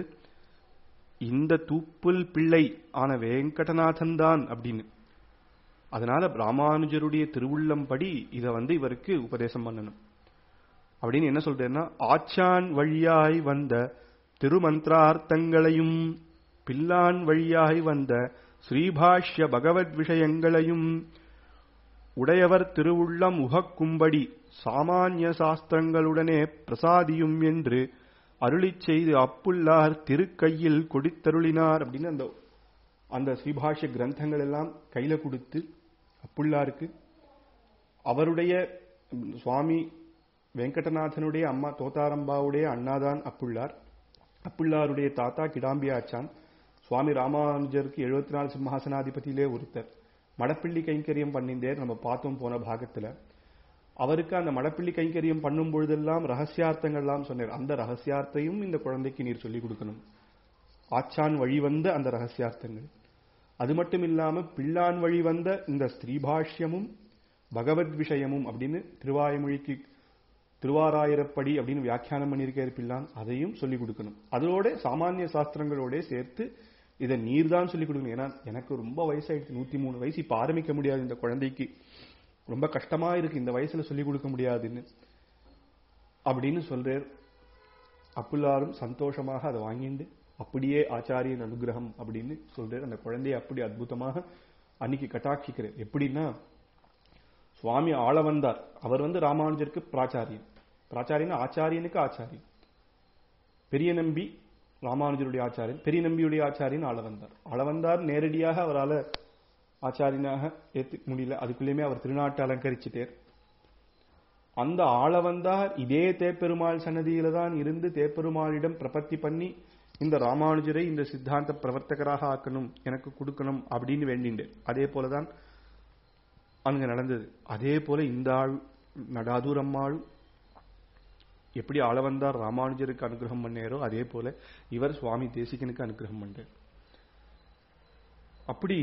இந்த தூப்புல் பிள்ளை ஆன வெங்கடநாதன் தான் அப்படின்னு அதனால ராமானுஜருடைய திருவுள்ளம்படி இதை வந்து இவருக்கு உபதேசம் பண்ணணும் அப்படின்னு என்ன சொல்றேன்னா ஆச்சான் வழியாய் வந்த திருமந்திரார்த்தங்களையும் பில்லான் வழியாய் வந்த ஸ்ரீபாஷ்ய பகவத் விஷயங்களையும் உடையவர் திருவுள்ளம் உகக்கும்படி சாமானிய சாஸ்திரங்களுடனே பிரசாதியும் என்று அருளிச் செய்து அப்புல்லார் திருக்கையில் கொடுத்தருளினார் அப்படின்னு அந்த அந்த ஸ்ரீபாஷ்ய கிரந்தங்கள் எல்லாம் கையில கொடுத்து அப்புல்லாருக்கு அவருடைய சுவாமி வெங்கடநாதனுடைய அம்மா தோத்தாரம்பாவுடைய அண்ணாதான் அப்புள்ளார் அப்புள்ளாருடைய தாத்தா கிடாம்பியாச்சான் சுவாமி ராமானுஜருக்கு எழுபத்தி நாலு சிம்ஹாசனாதிபதியிலே ஒருத்தர் மடப்பிள்ளி கைங்கரியம் பண்ணிந்தேர் நம்ம பார்த்தோம் போன பாகத்துல அவருக்கு அந்த மடப்பிள்ளி கைங்கரியம் பண்ணும் பொழுதெல்லாம் ரகசியார்த்தங்கள்லாம் சொன்னார் அந்த ரகசியார்த்தையும் இந்த குழந்தைக்கு நீர் சொல்லிக் கொடுக்கணும் ஆச்சான் வழி வந்த அந்த ரகசியார்த்தங்கள் அது மட்டும் இல்லாம பிள்ளான் வழி வந்த இந்த ஸ்ரீபாஷ்யமும் பகவத் விஷயமும் அப்படின்னு திருவாய்மொழிக்கு திருவாராயிரப்படி அப்படின்னு வியாக்கியானம் பண்ணியிருக்காரு பிள்ளான் அதையும் சொல்லிக் கொடுக்கணும் அதோட சாமானிய சாஸ்திரங்களோட சேர்த்து இதை நீர் தான் சொல்லிக் கொடுக்கணும் ஏன்னா எனக்கு ரொம்ப வயசாயிடுச்சு நூத்தி மூணு வயசு இப்ப ஆரம்பிக்க முடியாது இந்த குழந்தைக்கு ரொம்ப கஷ்டமா இருக்கு இந்த வயசுல சொல்லிக் கொடுக்க முடியாதுன்னு அப்படின்னு சொல்றார் அப்புல்லாரும் சந்தோஷமாக அதை வாங்கிண்டு அப்படியே ஆச்சாரியன் அனுகிரகம் அப்படின்னு சொல்றார் அந்த குழந்தையை அப்படி அற்புதமாக அன்னைக்கு கட்டாட்சிக்கிறார் எப்படின்னா சுவாமி ஆள வந்தார் அவர் வந்து ராமானுஜருக்கு பிராச்சாரியன் பிராச்சாரியன் ஆச்சாரியனுக்கு ஆச்சாரியன் பெரிய நம்பி ராமானுஜருடைய ஆச்சாரியன் பெரிய நம்பியுடைய ஆச்சாரியன் ஆள வந்தார் ஆள வந்தார் நேரடியாக அவரால் ஆச்சாரியனாக ஏத்து முடியல அதுக்குள்ளேயுமே அவர் திருநாட்டை அலங்கரிச்சிட்டார் அந்த ஆள வந்தார் இதே தேப்பெருமாள் சன்னதியில தான் இருந்து தேப்பெருமாளிடம் பிரபத்தி பண்ணி இந்த ராமானுஜரை இந்த சித்தாந்த பிரவர்த்தகராக ஆக்கணும் எனக்கு கொடுக்கணும் அப்படின்னு வேண்டிண்டு அதே போலதான் அங்க நடந்தது அதே போல இந்த ஆள் நடாதூரம்மாள் எப்படி ஆள வந்தார் ராமானுஜருக்கு அனுகிரகம் பண்ணாரோ அதே போல இவர் சுவாமி தேசிகனுக்கு அனுகிரகம் பண்ணார் அப்படி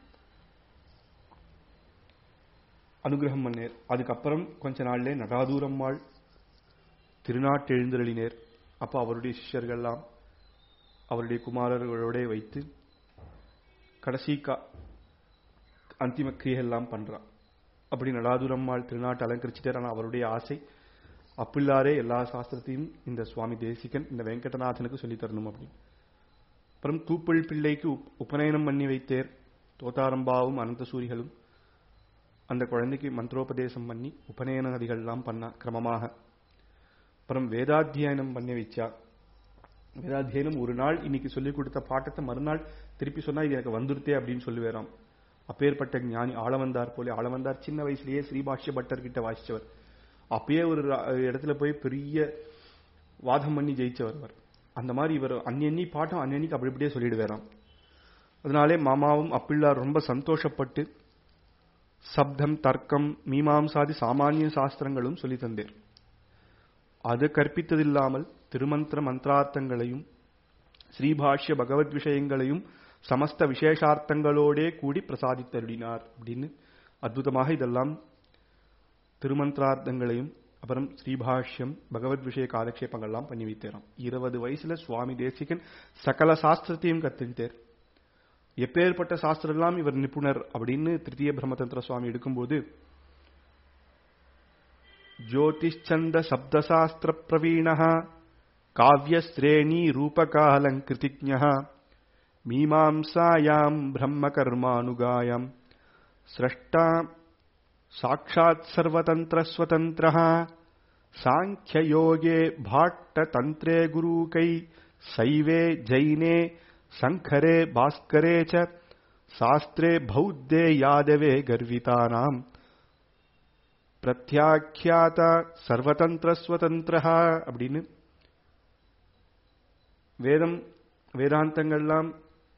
அனுகிரகம் பண்ணேர் அதுக்கப்புறம் கொஞ்ச நாள்ல நடாதூரம்மாள் திருநாட்டு எழுந்தருளினேர் அப்ப அவருடைய சிஷ்யர்கள்லாம் அவருடைய குமாரர்களோட வைத்து கடைசி கா அந்திம கிரியெல்லாம் பண்றான் அப்படி நடாதுரம்மாள் திருநாட்டு அலங்கரிச்சுட்டார் ஆனால் அவருடைய ஆசை அப்பில்லாரே எல்லா சாஸ்திரத்தையும் இந்த சுவாமி தேசிகன் இந்த வெங்கடநாதனுக்கு சொல்லி தரணும் அப்படின்னு அப்புறம் தூப்பல் பிள்ளைக்கு உபநயனம் பண்ணி வைத்தேர் தோத்தாரம்பாவும் அனந்த சூரிகளும் அந்த குழந்தைக்கு மந்திரோபதேசம் பண்ணி உபநயனாதிகள்லாம் பண்ணா கிரமமாக அப்புறம் வேதாத்தியனம் பண்ணி வச்சா வேதாத்தியனம் ஒரு நாள் இன்னைக்கு சொல்லிக் கொடுத்த பாட்டத்தை மறுநாள் திருப்பி சொன்னா இது எனக்கு வந்துருத்தே அப்படின்னு சொல்லுவேராம் அப்பேற்பட்ட ஞானி ஆளவந்தார் போல ஆளவந்தார் சின்ன வயசுலயே ஸ்ரீபாஷ்ய பட்டர் கிட்ட வாசிச்சவர் அப்பயே ஒரு ரா- இடத்துல போய் பெரிய வாதம் பண்ணி ஜெயிச்சவர் அவர் அந்த மாதிரி இவர் அன்னி பாட்டம் அன்னன்னைக்கு அப்படி அப்படியே சொல்லிடுவேராம் அதனாலே மாமாவும் அப்பிள்ளார் ரொம்ப சந்தோஷப்பட்டு சப்தம் தர்க்கம் மீமாம்சாதி சாமானிய சாஸ்திரங்களும் சொல்லி தந்தேர் அது கற்பித்ததில்லாமல் திருமந்திர மந்திரார்த்தங்களையும் ஸ்ரீபாஷ்ய பகவத் விஷயங்களையும் சமஸ்த விசேஷார்த்தங்களோடே கூடி பிரசாதித்தருளினார் அப்படின்னு அற்புதமாக இதெல்லாம் திருமந்திரார்த்தங்களையும் அப்புறம் ஸ்ரீபாஷ்யம் பகவத் விஷய காலக்ஷேபங்கள்லாம் பண்ணி வைத்தேராம் இருபது வயசுல சுவாமி தேசிகன் சகல சாஸ்திரத்தையும் கத்துட்டார் எப்பேற்பட்ட சாஸ்திரம் இவர் நிபுணர் அப்படின்னு திருத்திய பிரம்மதந்திர சுவாமி எடுக்கும்போது ஜோதிஷ்சந்த சப்தசாஸ்திர பிரவீண காவியஸ்ரேணி ரூபகாலங்கிருதிஜ மீமாம்சாயாம் பிரம்மகர்மானுகாயாம் ஸ்ரஷ்டா சாட்சாத் சர்வதந்திரஸ்வதந்திர சாங்கியயோகே பாட்டதந்திரே குரூகை சைவே ஜைனே சங்கரே பாஸ்கரே ச சாஸ்திரே பௌத்தே யாதவே கர்விதானாம் பிரத்யாக்கியாத சர்வதந்திர ஸ்வதந்திர அப்படின்னு வேதம் வேதாந்தங்கள்லாம்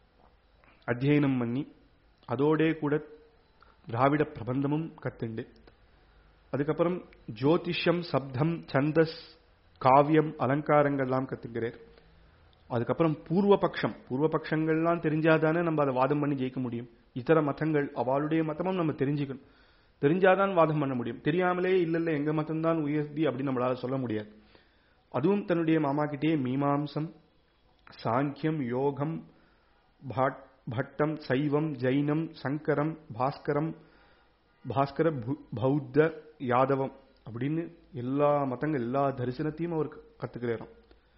அத்தியனம் பண்ணி அதோடே கூட திராவிட பிரபந்தமும் கத்துண்டு அதுக்கப்புறம் ஜோதிஷம் சப்தம் சந்தஸ் காவியம் அலங்காரங்கள்லாம் கத்துக்கிறார் அதுக்கப்புறம் பூர்வ பட்சம் பூர்வ பட்சங்கள்லாம் தெரிஞ்சாதானே நம்ம அதை வாதம் பண்ணி ஜெயிக்க முடியும் இதர மதங்கள் அவளுடைய மதமும் நம்ம தெரிஞ்சுக்கணும் தெரிஞ்சாதான் வாதம் பண்ண முடியும் தெரியாமலே இல்ல இல்ல எங்க மதம் தான் உயர்த்தி அப்படின்னு நம்மளால சொல்ல முடியாது அதுவும் தன்னுடைய மாமா கிட்டே மீமாம்சம் சாங்கியம் யோகம் பாட்- பட்டம் சைவம் ஜைனம் சங்கரம் பாஸ்கரம் பாஸ்கர பு- பௌத்த யாதவம் அப்படின்னு எல்லா மதங்கள் எல்லா தரிசனத்தையும் அவர் கத்துக்கிறாராம்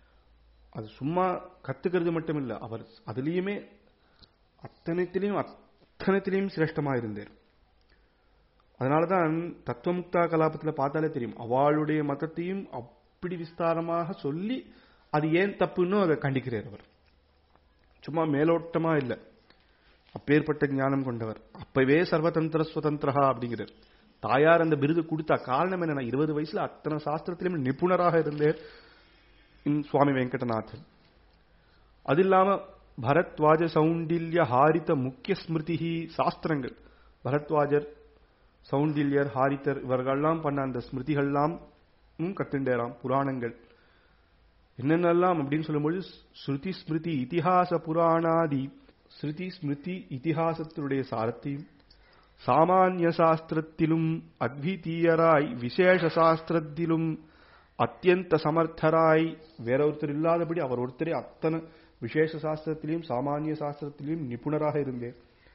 அது சும்மா கத்துக்கிறது மட்டும் இல்ல அவர் அதுலயுமே அத்தனைத்திலையும் அத்தனைத்திலையும் சிரேஷ்டமா இருந்தார் அதனாலதான் தத்துவமுக்தா கலாபத்துல பார்த்தாலே தெரியும் அவளுடைய மதத்தையும் அப்படி விஸ்தாரமாக சொல்லி அது ஏன் தப்புன்னு அதை கண்டிக்கிறார் அவர் சும்மா மேலோட்டமா இல்ல அப்பேற்பட்ட ஞானம் கொண்டவர் அப்பவே சர்வதந்திர சுதந்திரா அப்படிங்கிறார் தாயார் அந்த விருது கொடுத்தா காரணம் என்னன்னா இருபது வயசுல அத்தனை சாஸ்திரத்திலும் நிபுணராக இருந்தேர் இன் சுவாமி வெங்கடநாதன் அது இல்லாம பரத்வாஜ சௌண்டில்ய ஹாரித முக்கிய ஸ்மிருதி சாஸ்திரங்கள் பரத்வாஜர் சௌண்டில்யர் ஹாரித்தர் இவர்கள்லாம் பண்ண அந்த ஸ்மிருதிகள்லாம் கத்துண்டேராம் புராணங்கள் என்னென்னலாம் அப்படின்னு சொல்லும்போது ஸ்ருதி ஸ்மிருதி இதிகாச புராணாதி ஸ்ருதி ஸ்மிருதி இதிகாசத்தினுடைய சாரத்தையும் சாமானிய சாஸ்திரத்திலும் அத்விதீயராய் விசேஷ சாஸ்திரத்திலும் அத்தியந்த சமர்த்தராய் வேற ஒருத்தர் இல்லாதபடி அவர் ஒருத்தரே அத்தனை விசேஷ சாஸ்திரத்திலையும் சாமானிய சாஸ்திரத்திலையும் நிபுணராக இருந்தேன்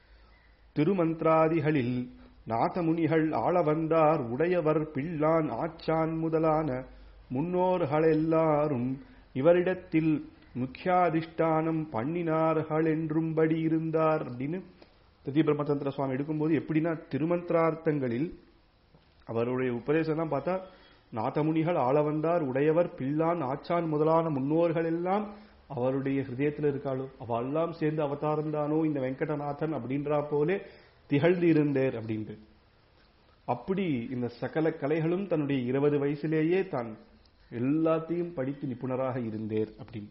திருமந்திராதிகளில் நாதமுனிகள் ஆள வந்தார் உடையவர் பிள்ளான் ஆச்சான் முதலான முன்னோர்களெல்லாரும் இவரிடத்தில் முக்கியாதிஷ்டானம் பண்ணினார்கள் என்றும்படி இருந்தார் அப்படின்னு திதி பிரம்மதந்திர சுவாமி எடுக்கும்போது எப்படின்னா திருமந்திரார்த்தங்களில் அவருடைய உபதேசம் தான் பார்த்தா நாதமுனிகள் ஆள வந்தார் உடையவர் பிள்ளான் ஆச்சான் முதலான முன்னோர்கள் எல்லாம் அவருடைய ஹிருதயத்தில் இருக்காளோ அவெல்லாம் சேர்ந்து அவதாரம் தானோ இந்த வெங்கடநாதன் அப்படின்றா போலே திகழ்ந்து இருந்தேர் அப்படின்ட்டு அப்படி இந்த சகல கலைகளும் தன்னுடைய இருபது வயசுலேயே தான் எல்லாத்தையும் படித்து நிபுணராக இருந்தேர் அப்படின்னு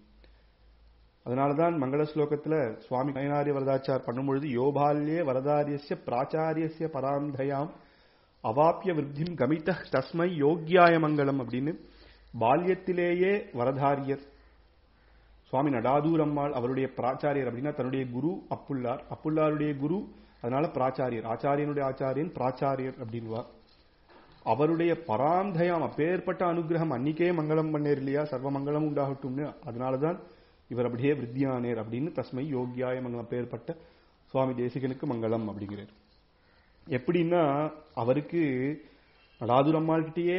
அதனாலதான் மங்கள ஸ்லோகத்துல சுவாமி நயனாரிய வரதாச்சார் பண்ணும்பொழுது யோபால்யே வரதாரியஸ்ய பிராச்சாரியஸ்ய பராந்தயாம் அவாப்பிய விருத்திம் கமித தஸ்மை யோக்கியாய மங்களம் அப்படின்னு பால்யத்திலேயே வரதாரியர் சுவாமி நடாதூரம்மாள் அவருடைய பிராச்சாரியர் அப்படின்னா தன்னுடைய குரு அப்புல்லார் அப்புல்லாருடைய குரு அதனால பிராச்சாரியர் ஆச்சாரியனுடைய ஆச்சாரியன் பிராச்சாரியர் அப்படின்வா அவருடைய பராந்தயம் அப்பேற்பட்ட அனுகிரகம் அன்னிக்கே மங்களம் பண்ணேர் இல்லையா சர்வ மங்களம் உண்டாகட்டும்னு அதனாலதான் இவர் அப்படியே விருத்தியானேர் அப்படின்னு தஸ்மை யோகியாய மங்களம் அப்பேற்பட்ட சுவாமி தேசிகனுக்கு மங்களம் அப்படிங்கிறார் எப்படின்னா அவருக்கு நடாதுரம்மாள்கிட்டயே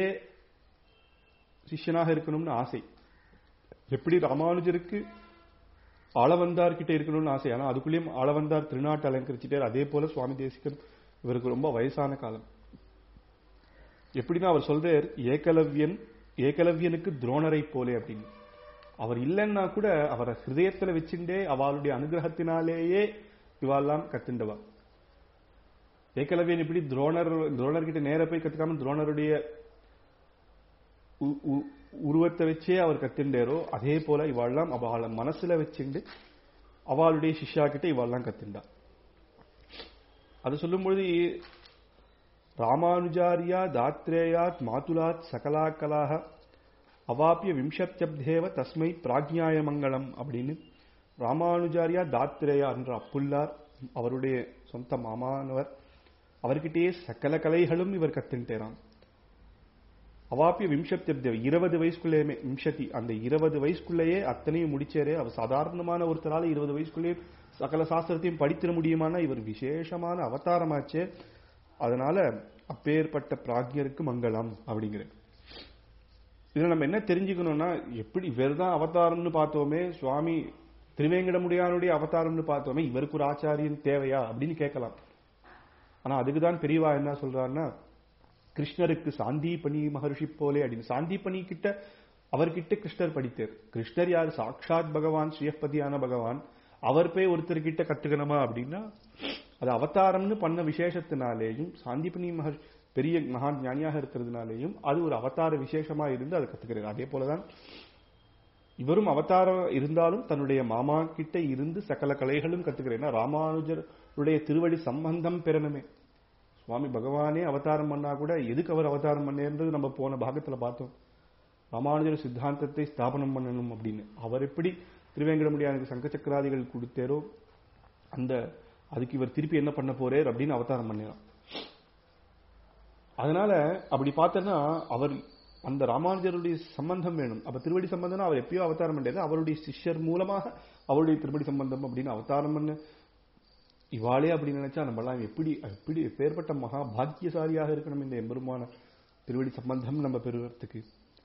சிஷ்யனாக இருக்கணும்னு ஆசை எப்படி ராமானுஜருக்கு ஆளவந்தார் கிட்ட இருக்கணும்னு ஆசை ஆனா அதுக்குள்ளேயும் ஆளவந்தார் திருநாட்டு அலங்கரிச்சிட்டார் அதே போல சுவாமி தேசிகன் இவருக்கு ரொம்ப வயசான காலம் எப்படின்னா அவர் சொல்றார் ஏகலவ்யன் ஏகலவ்யனுக்கு துரோணரை போலே அப்படின்னு அவர் இல்லைன்னா கூட அவரை ஹிருதயத்துல வச்சுட்டே அவளுடைய அனுகிரகத்தினாலேயே இவாள்லாம் கத்துண்டவா ஏகலவ்யன் இப்படி துரோணர் துரோணர்கிட்ட நேர போய் கத்துக்காம துரோணருடைய உ- உ- உருவத்தை வச்சே அவர் கத்துண்டாரோ அதே போல இவாள்லாம் அவளை மனசுல வச்சுண்டு அவளுடைய சிஷ்யா கிட்ட இவாள்லாம் கத்துண்டா அது சொல்லும்பொழுது ராமானுஜாரியா தாத்ரேயாத் மாதுலாத் சகலாக்கலாக அவாப்பிய விம்சத்யப்தேவ தஸ்மை பிராக்ஞாய மங்களம் அப்படின்னு ராமானுஜாரியா தாத்ரேயா என்ற அப்புல்லார் அவருடைய சொந்த மாமானவர் அவர்கிட்டயே சகல கலைகளும் இவர் கத்துட்டேராம் அவாப்பிய விம்சத்யப்தேவ இருபது வயசுக்குள்ளேயுமே விம்சதி அந்த இருபது வயசுக்குள்ளேயே அத்தனையும் முடிச்சாரே அவர் சாதாரணமான ஒருத்தரால இருபது வயசுக்குள்ளேயே சகல சாஸ்திரத்தையும் படித்திட முடியுமானா இவர் விசேஷமான அவதாரமாச்சே அதனால அப்பேற்பட்ட பிராக்ஞருக்கு மங்களம் அப்படிங்கிற இதுல நம்ம என்ன தெரிஞ்சுக்கணும்னா எப்படி இவர் தான் அவதாரம்னு பார்த்தோமே சுவாமி திருவேங்கடமுடியானுடைய அவதாரம்னு பார்த்தோமே இவருக்கு ஒரு ஆச்சாரியன் தேவையா அப்படின்னு கேட்கலாம் ஆனா அதுக்கு தான் பெரியவா என்ன சொல்றாருன்னா கிருஷ்ணருக்கு சாந்தீபனி மகர்ஷி போலே அப்படின்னு சாந்தீபனி கிட்ட அவர்கிட்ட கிருஷ்ணர் படித்தார் கிருஷ்ணர் யார் சாட்சாத் பகவான் ஸ்ரீயப்பதியான பகவான் அவர் போய் ஒருத்தர்கிட்ட கத்துக்கணுமா அப்படின்னா அது அவதாரம்னு பண்ண விசேஷத்தினாலேயும் சாந்தீபனி மகர்ஷி பெரிய மகான் ஞானியாக இருக்கிறதுனாலேயும் அது ஒரு அவதார விசேஷமா இருந்து அதை கத்துக்கிறார் அதே போலதான் இவரும் அவதாரம் இருந்தாலும் தன்னுடைய மாமா கிட்ட இருந்து சகல கலைகளும் கத்துக்கிறார் ஏன்னா ராமானுஜருடைய திருவடி சம்பந்தம் பெறணுமே சுவாமி பகவானே அவதாரம் பண்ணா கூட எதுக்கு அவர் அவதாரம் பண்ணேன்றது நம்ம போன பாகத்துல பார்த்தோம் ராமானுஜர் சித்தாந்தத்தை ஸ்தாபனம் பண்ணணும் அப்படின்னு அவர் எப்படி திருவேங்கடமுடியானுக்கு சங்க சக்கராதிகள் கொடுத்தாரோ அந்த அதுக்கு இவர் திருப்பி என்ன பண்ண போறார் அப்படின்னு அவதாரம் பண்ணினார் அதனால அப்படி பார்த்தோன்னா அவர் அந்த ராமானுஜருடைய சம்பந்தம் வேணும் அப்ப திருவடி சம்பந்தம்னா அவர் எப்பயோ அவதாரம் பண்ணாரு அவருடைய சிஷ்யர் மூலமாக அவருடைய திருவடி சம்பந்தம் அப்படின்னு அவதாரம் பண்ண இவாளே அப்படி நினைச்சா நம்மளாம் எப்படி எப்படி பேர்பட்ட மகா பாக்கியசாலியாக இருக்கணும் இந்த எம்பெருமான திருவடி சம்பந்தம் நம்ம பெறுவதற்கு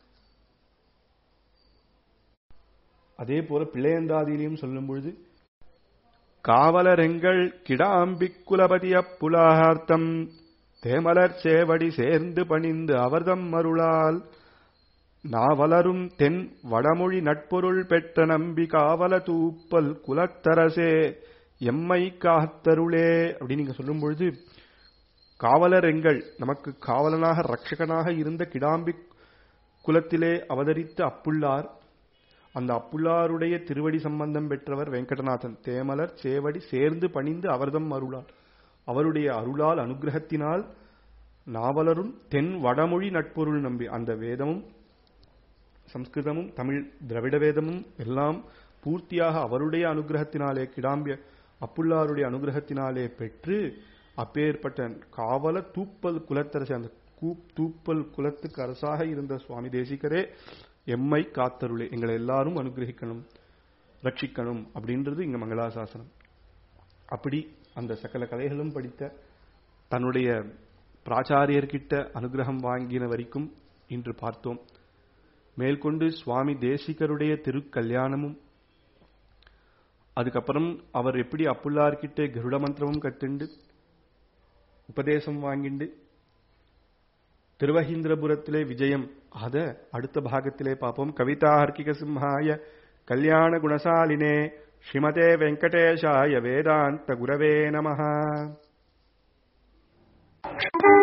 அதே போல பிள்ளையந்தாதியிலையும் சொல்லும் பொழுது காவலரெங்கள் கிடாம்பிக் குலபதிய புலாகார்த்தம் தேமலர் சேவடி சேர்ந்து பணிந்து அவர்தம் அருளால் நாவலரும் தென் வடமொழி நட்பொருள் பெற்ற நம்பி காவல தூப்பல் குலத்தரசே எம்மை காத்தருளே அப்படின்னு நீங்க சொல்லும் பொழுது காவலர் எங்கள் நமக்கு காவலனாக ரட்சகனாக இருந்த கிடாம்பி குலத்திலே அவதரித்த அப்புள்ளார் அந்த அப்புள்ளாருடைய திருவடி சம்பந்தம் பெற்றவர் வெங்கடநாதன் தேமலர் சேவடி சேர்ந்து பணிந்து அவர்தம் அருளார் அவருடைய அருளால் அனுகிரகத்தினால் நாவலரும் தென் வடமொழி நட்பொருள் நம்பி அந்த வேதமும் சம்ஸ்கிருதமும் தமிழ் திராவிட வேதமும் எல்லாம் பூர்த்தியாக அவருடைய அனுகிரகத்தினாலே கிடாம்பிய அப்புள்ளாருடைய அனுகிரகத்தினாலே பெற்று அப்பேற்பட்ட காவல தூப்பல் குலத்தரசி அந்த கூப் தூப்பல் குலத்துக்கு அரசாக இருந்த சுவாமி தேசிகரே எம்மை காத்தருளே எங்களை எல்லாரும் அனுகிரகிக்கணும் ரட்சிக்கணும் அப்படின்றது இங்க மங்களாசாசனம் அப்படி அந்த சகல கலைகளும் படித்த தன்னுடைய பிராச்சாரியர்கிட்ட அனுகிரகம் வாங்கின வரைக்கும் இன்று பார்த்தோம் மேற்கொண்டு சுவாமி தேசிகருடைய திருக்கல்யாணமும் அதுக்கப்புறம் அவர் எப்படி அப்புள்ளார்கிட்ட கருட மந்திரமும் கத்துண்டு உபதேசம் வாங்கிண்டு திருவஹீந்திரபுரத்திலே விஜயம் அத அடுத்த பாகத்திலே பார்ப்போம் கவிதா ஹர்க்கிக சிம்ஹாய கல்யாண குணசாலினே ஸ்ரீமதே வெங்கடேஷாய வேதாந்த குரவே நமஹ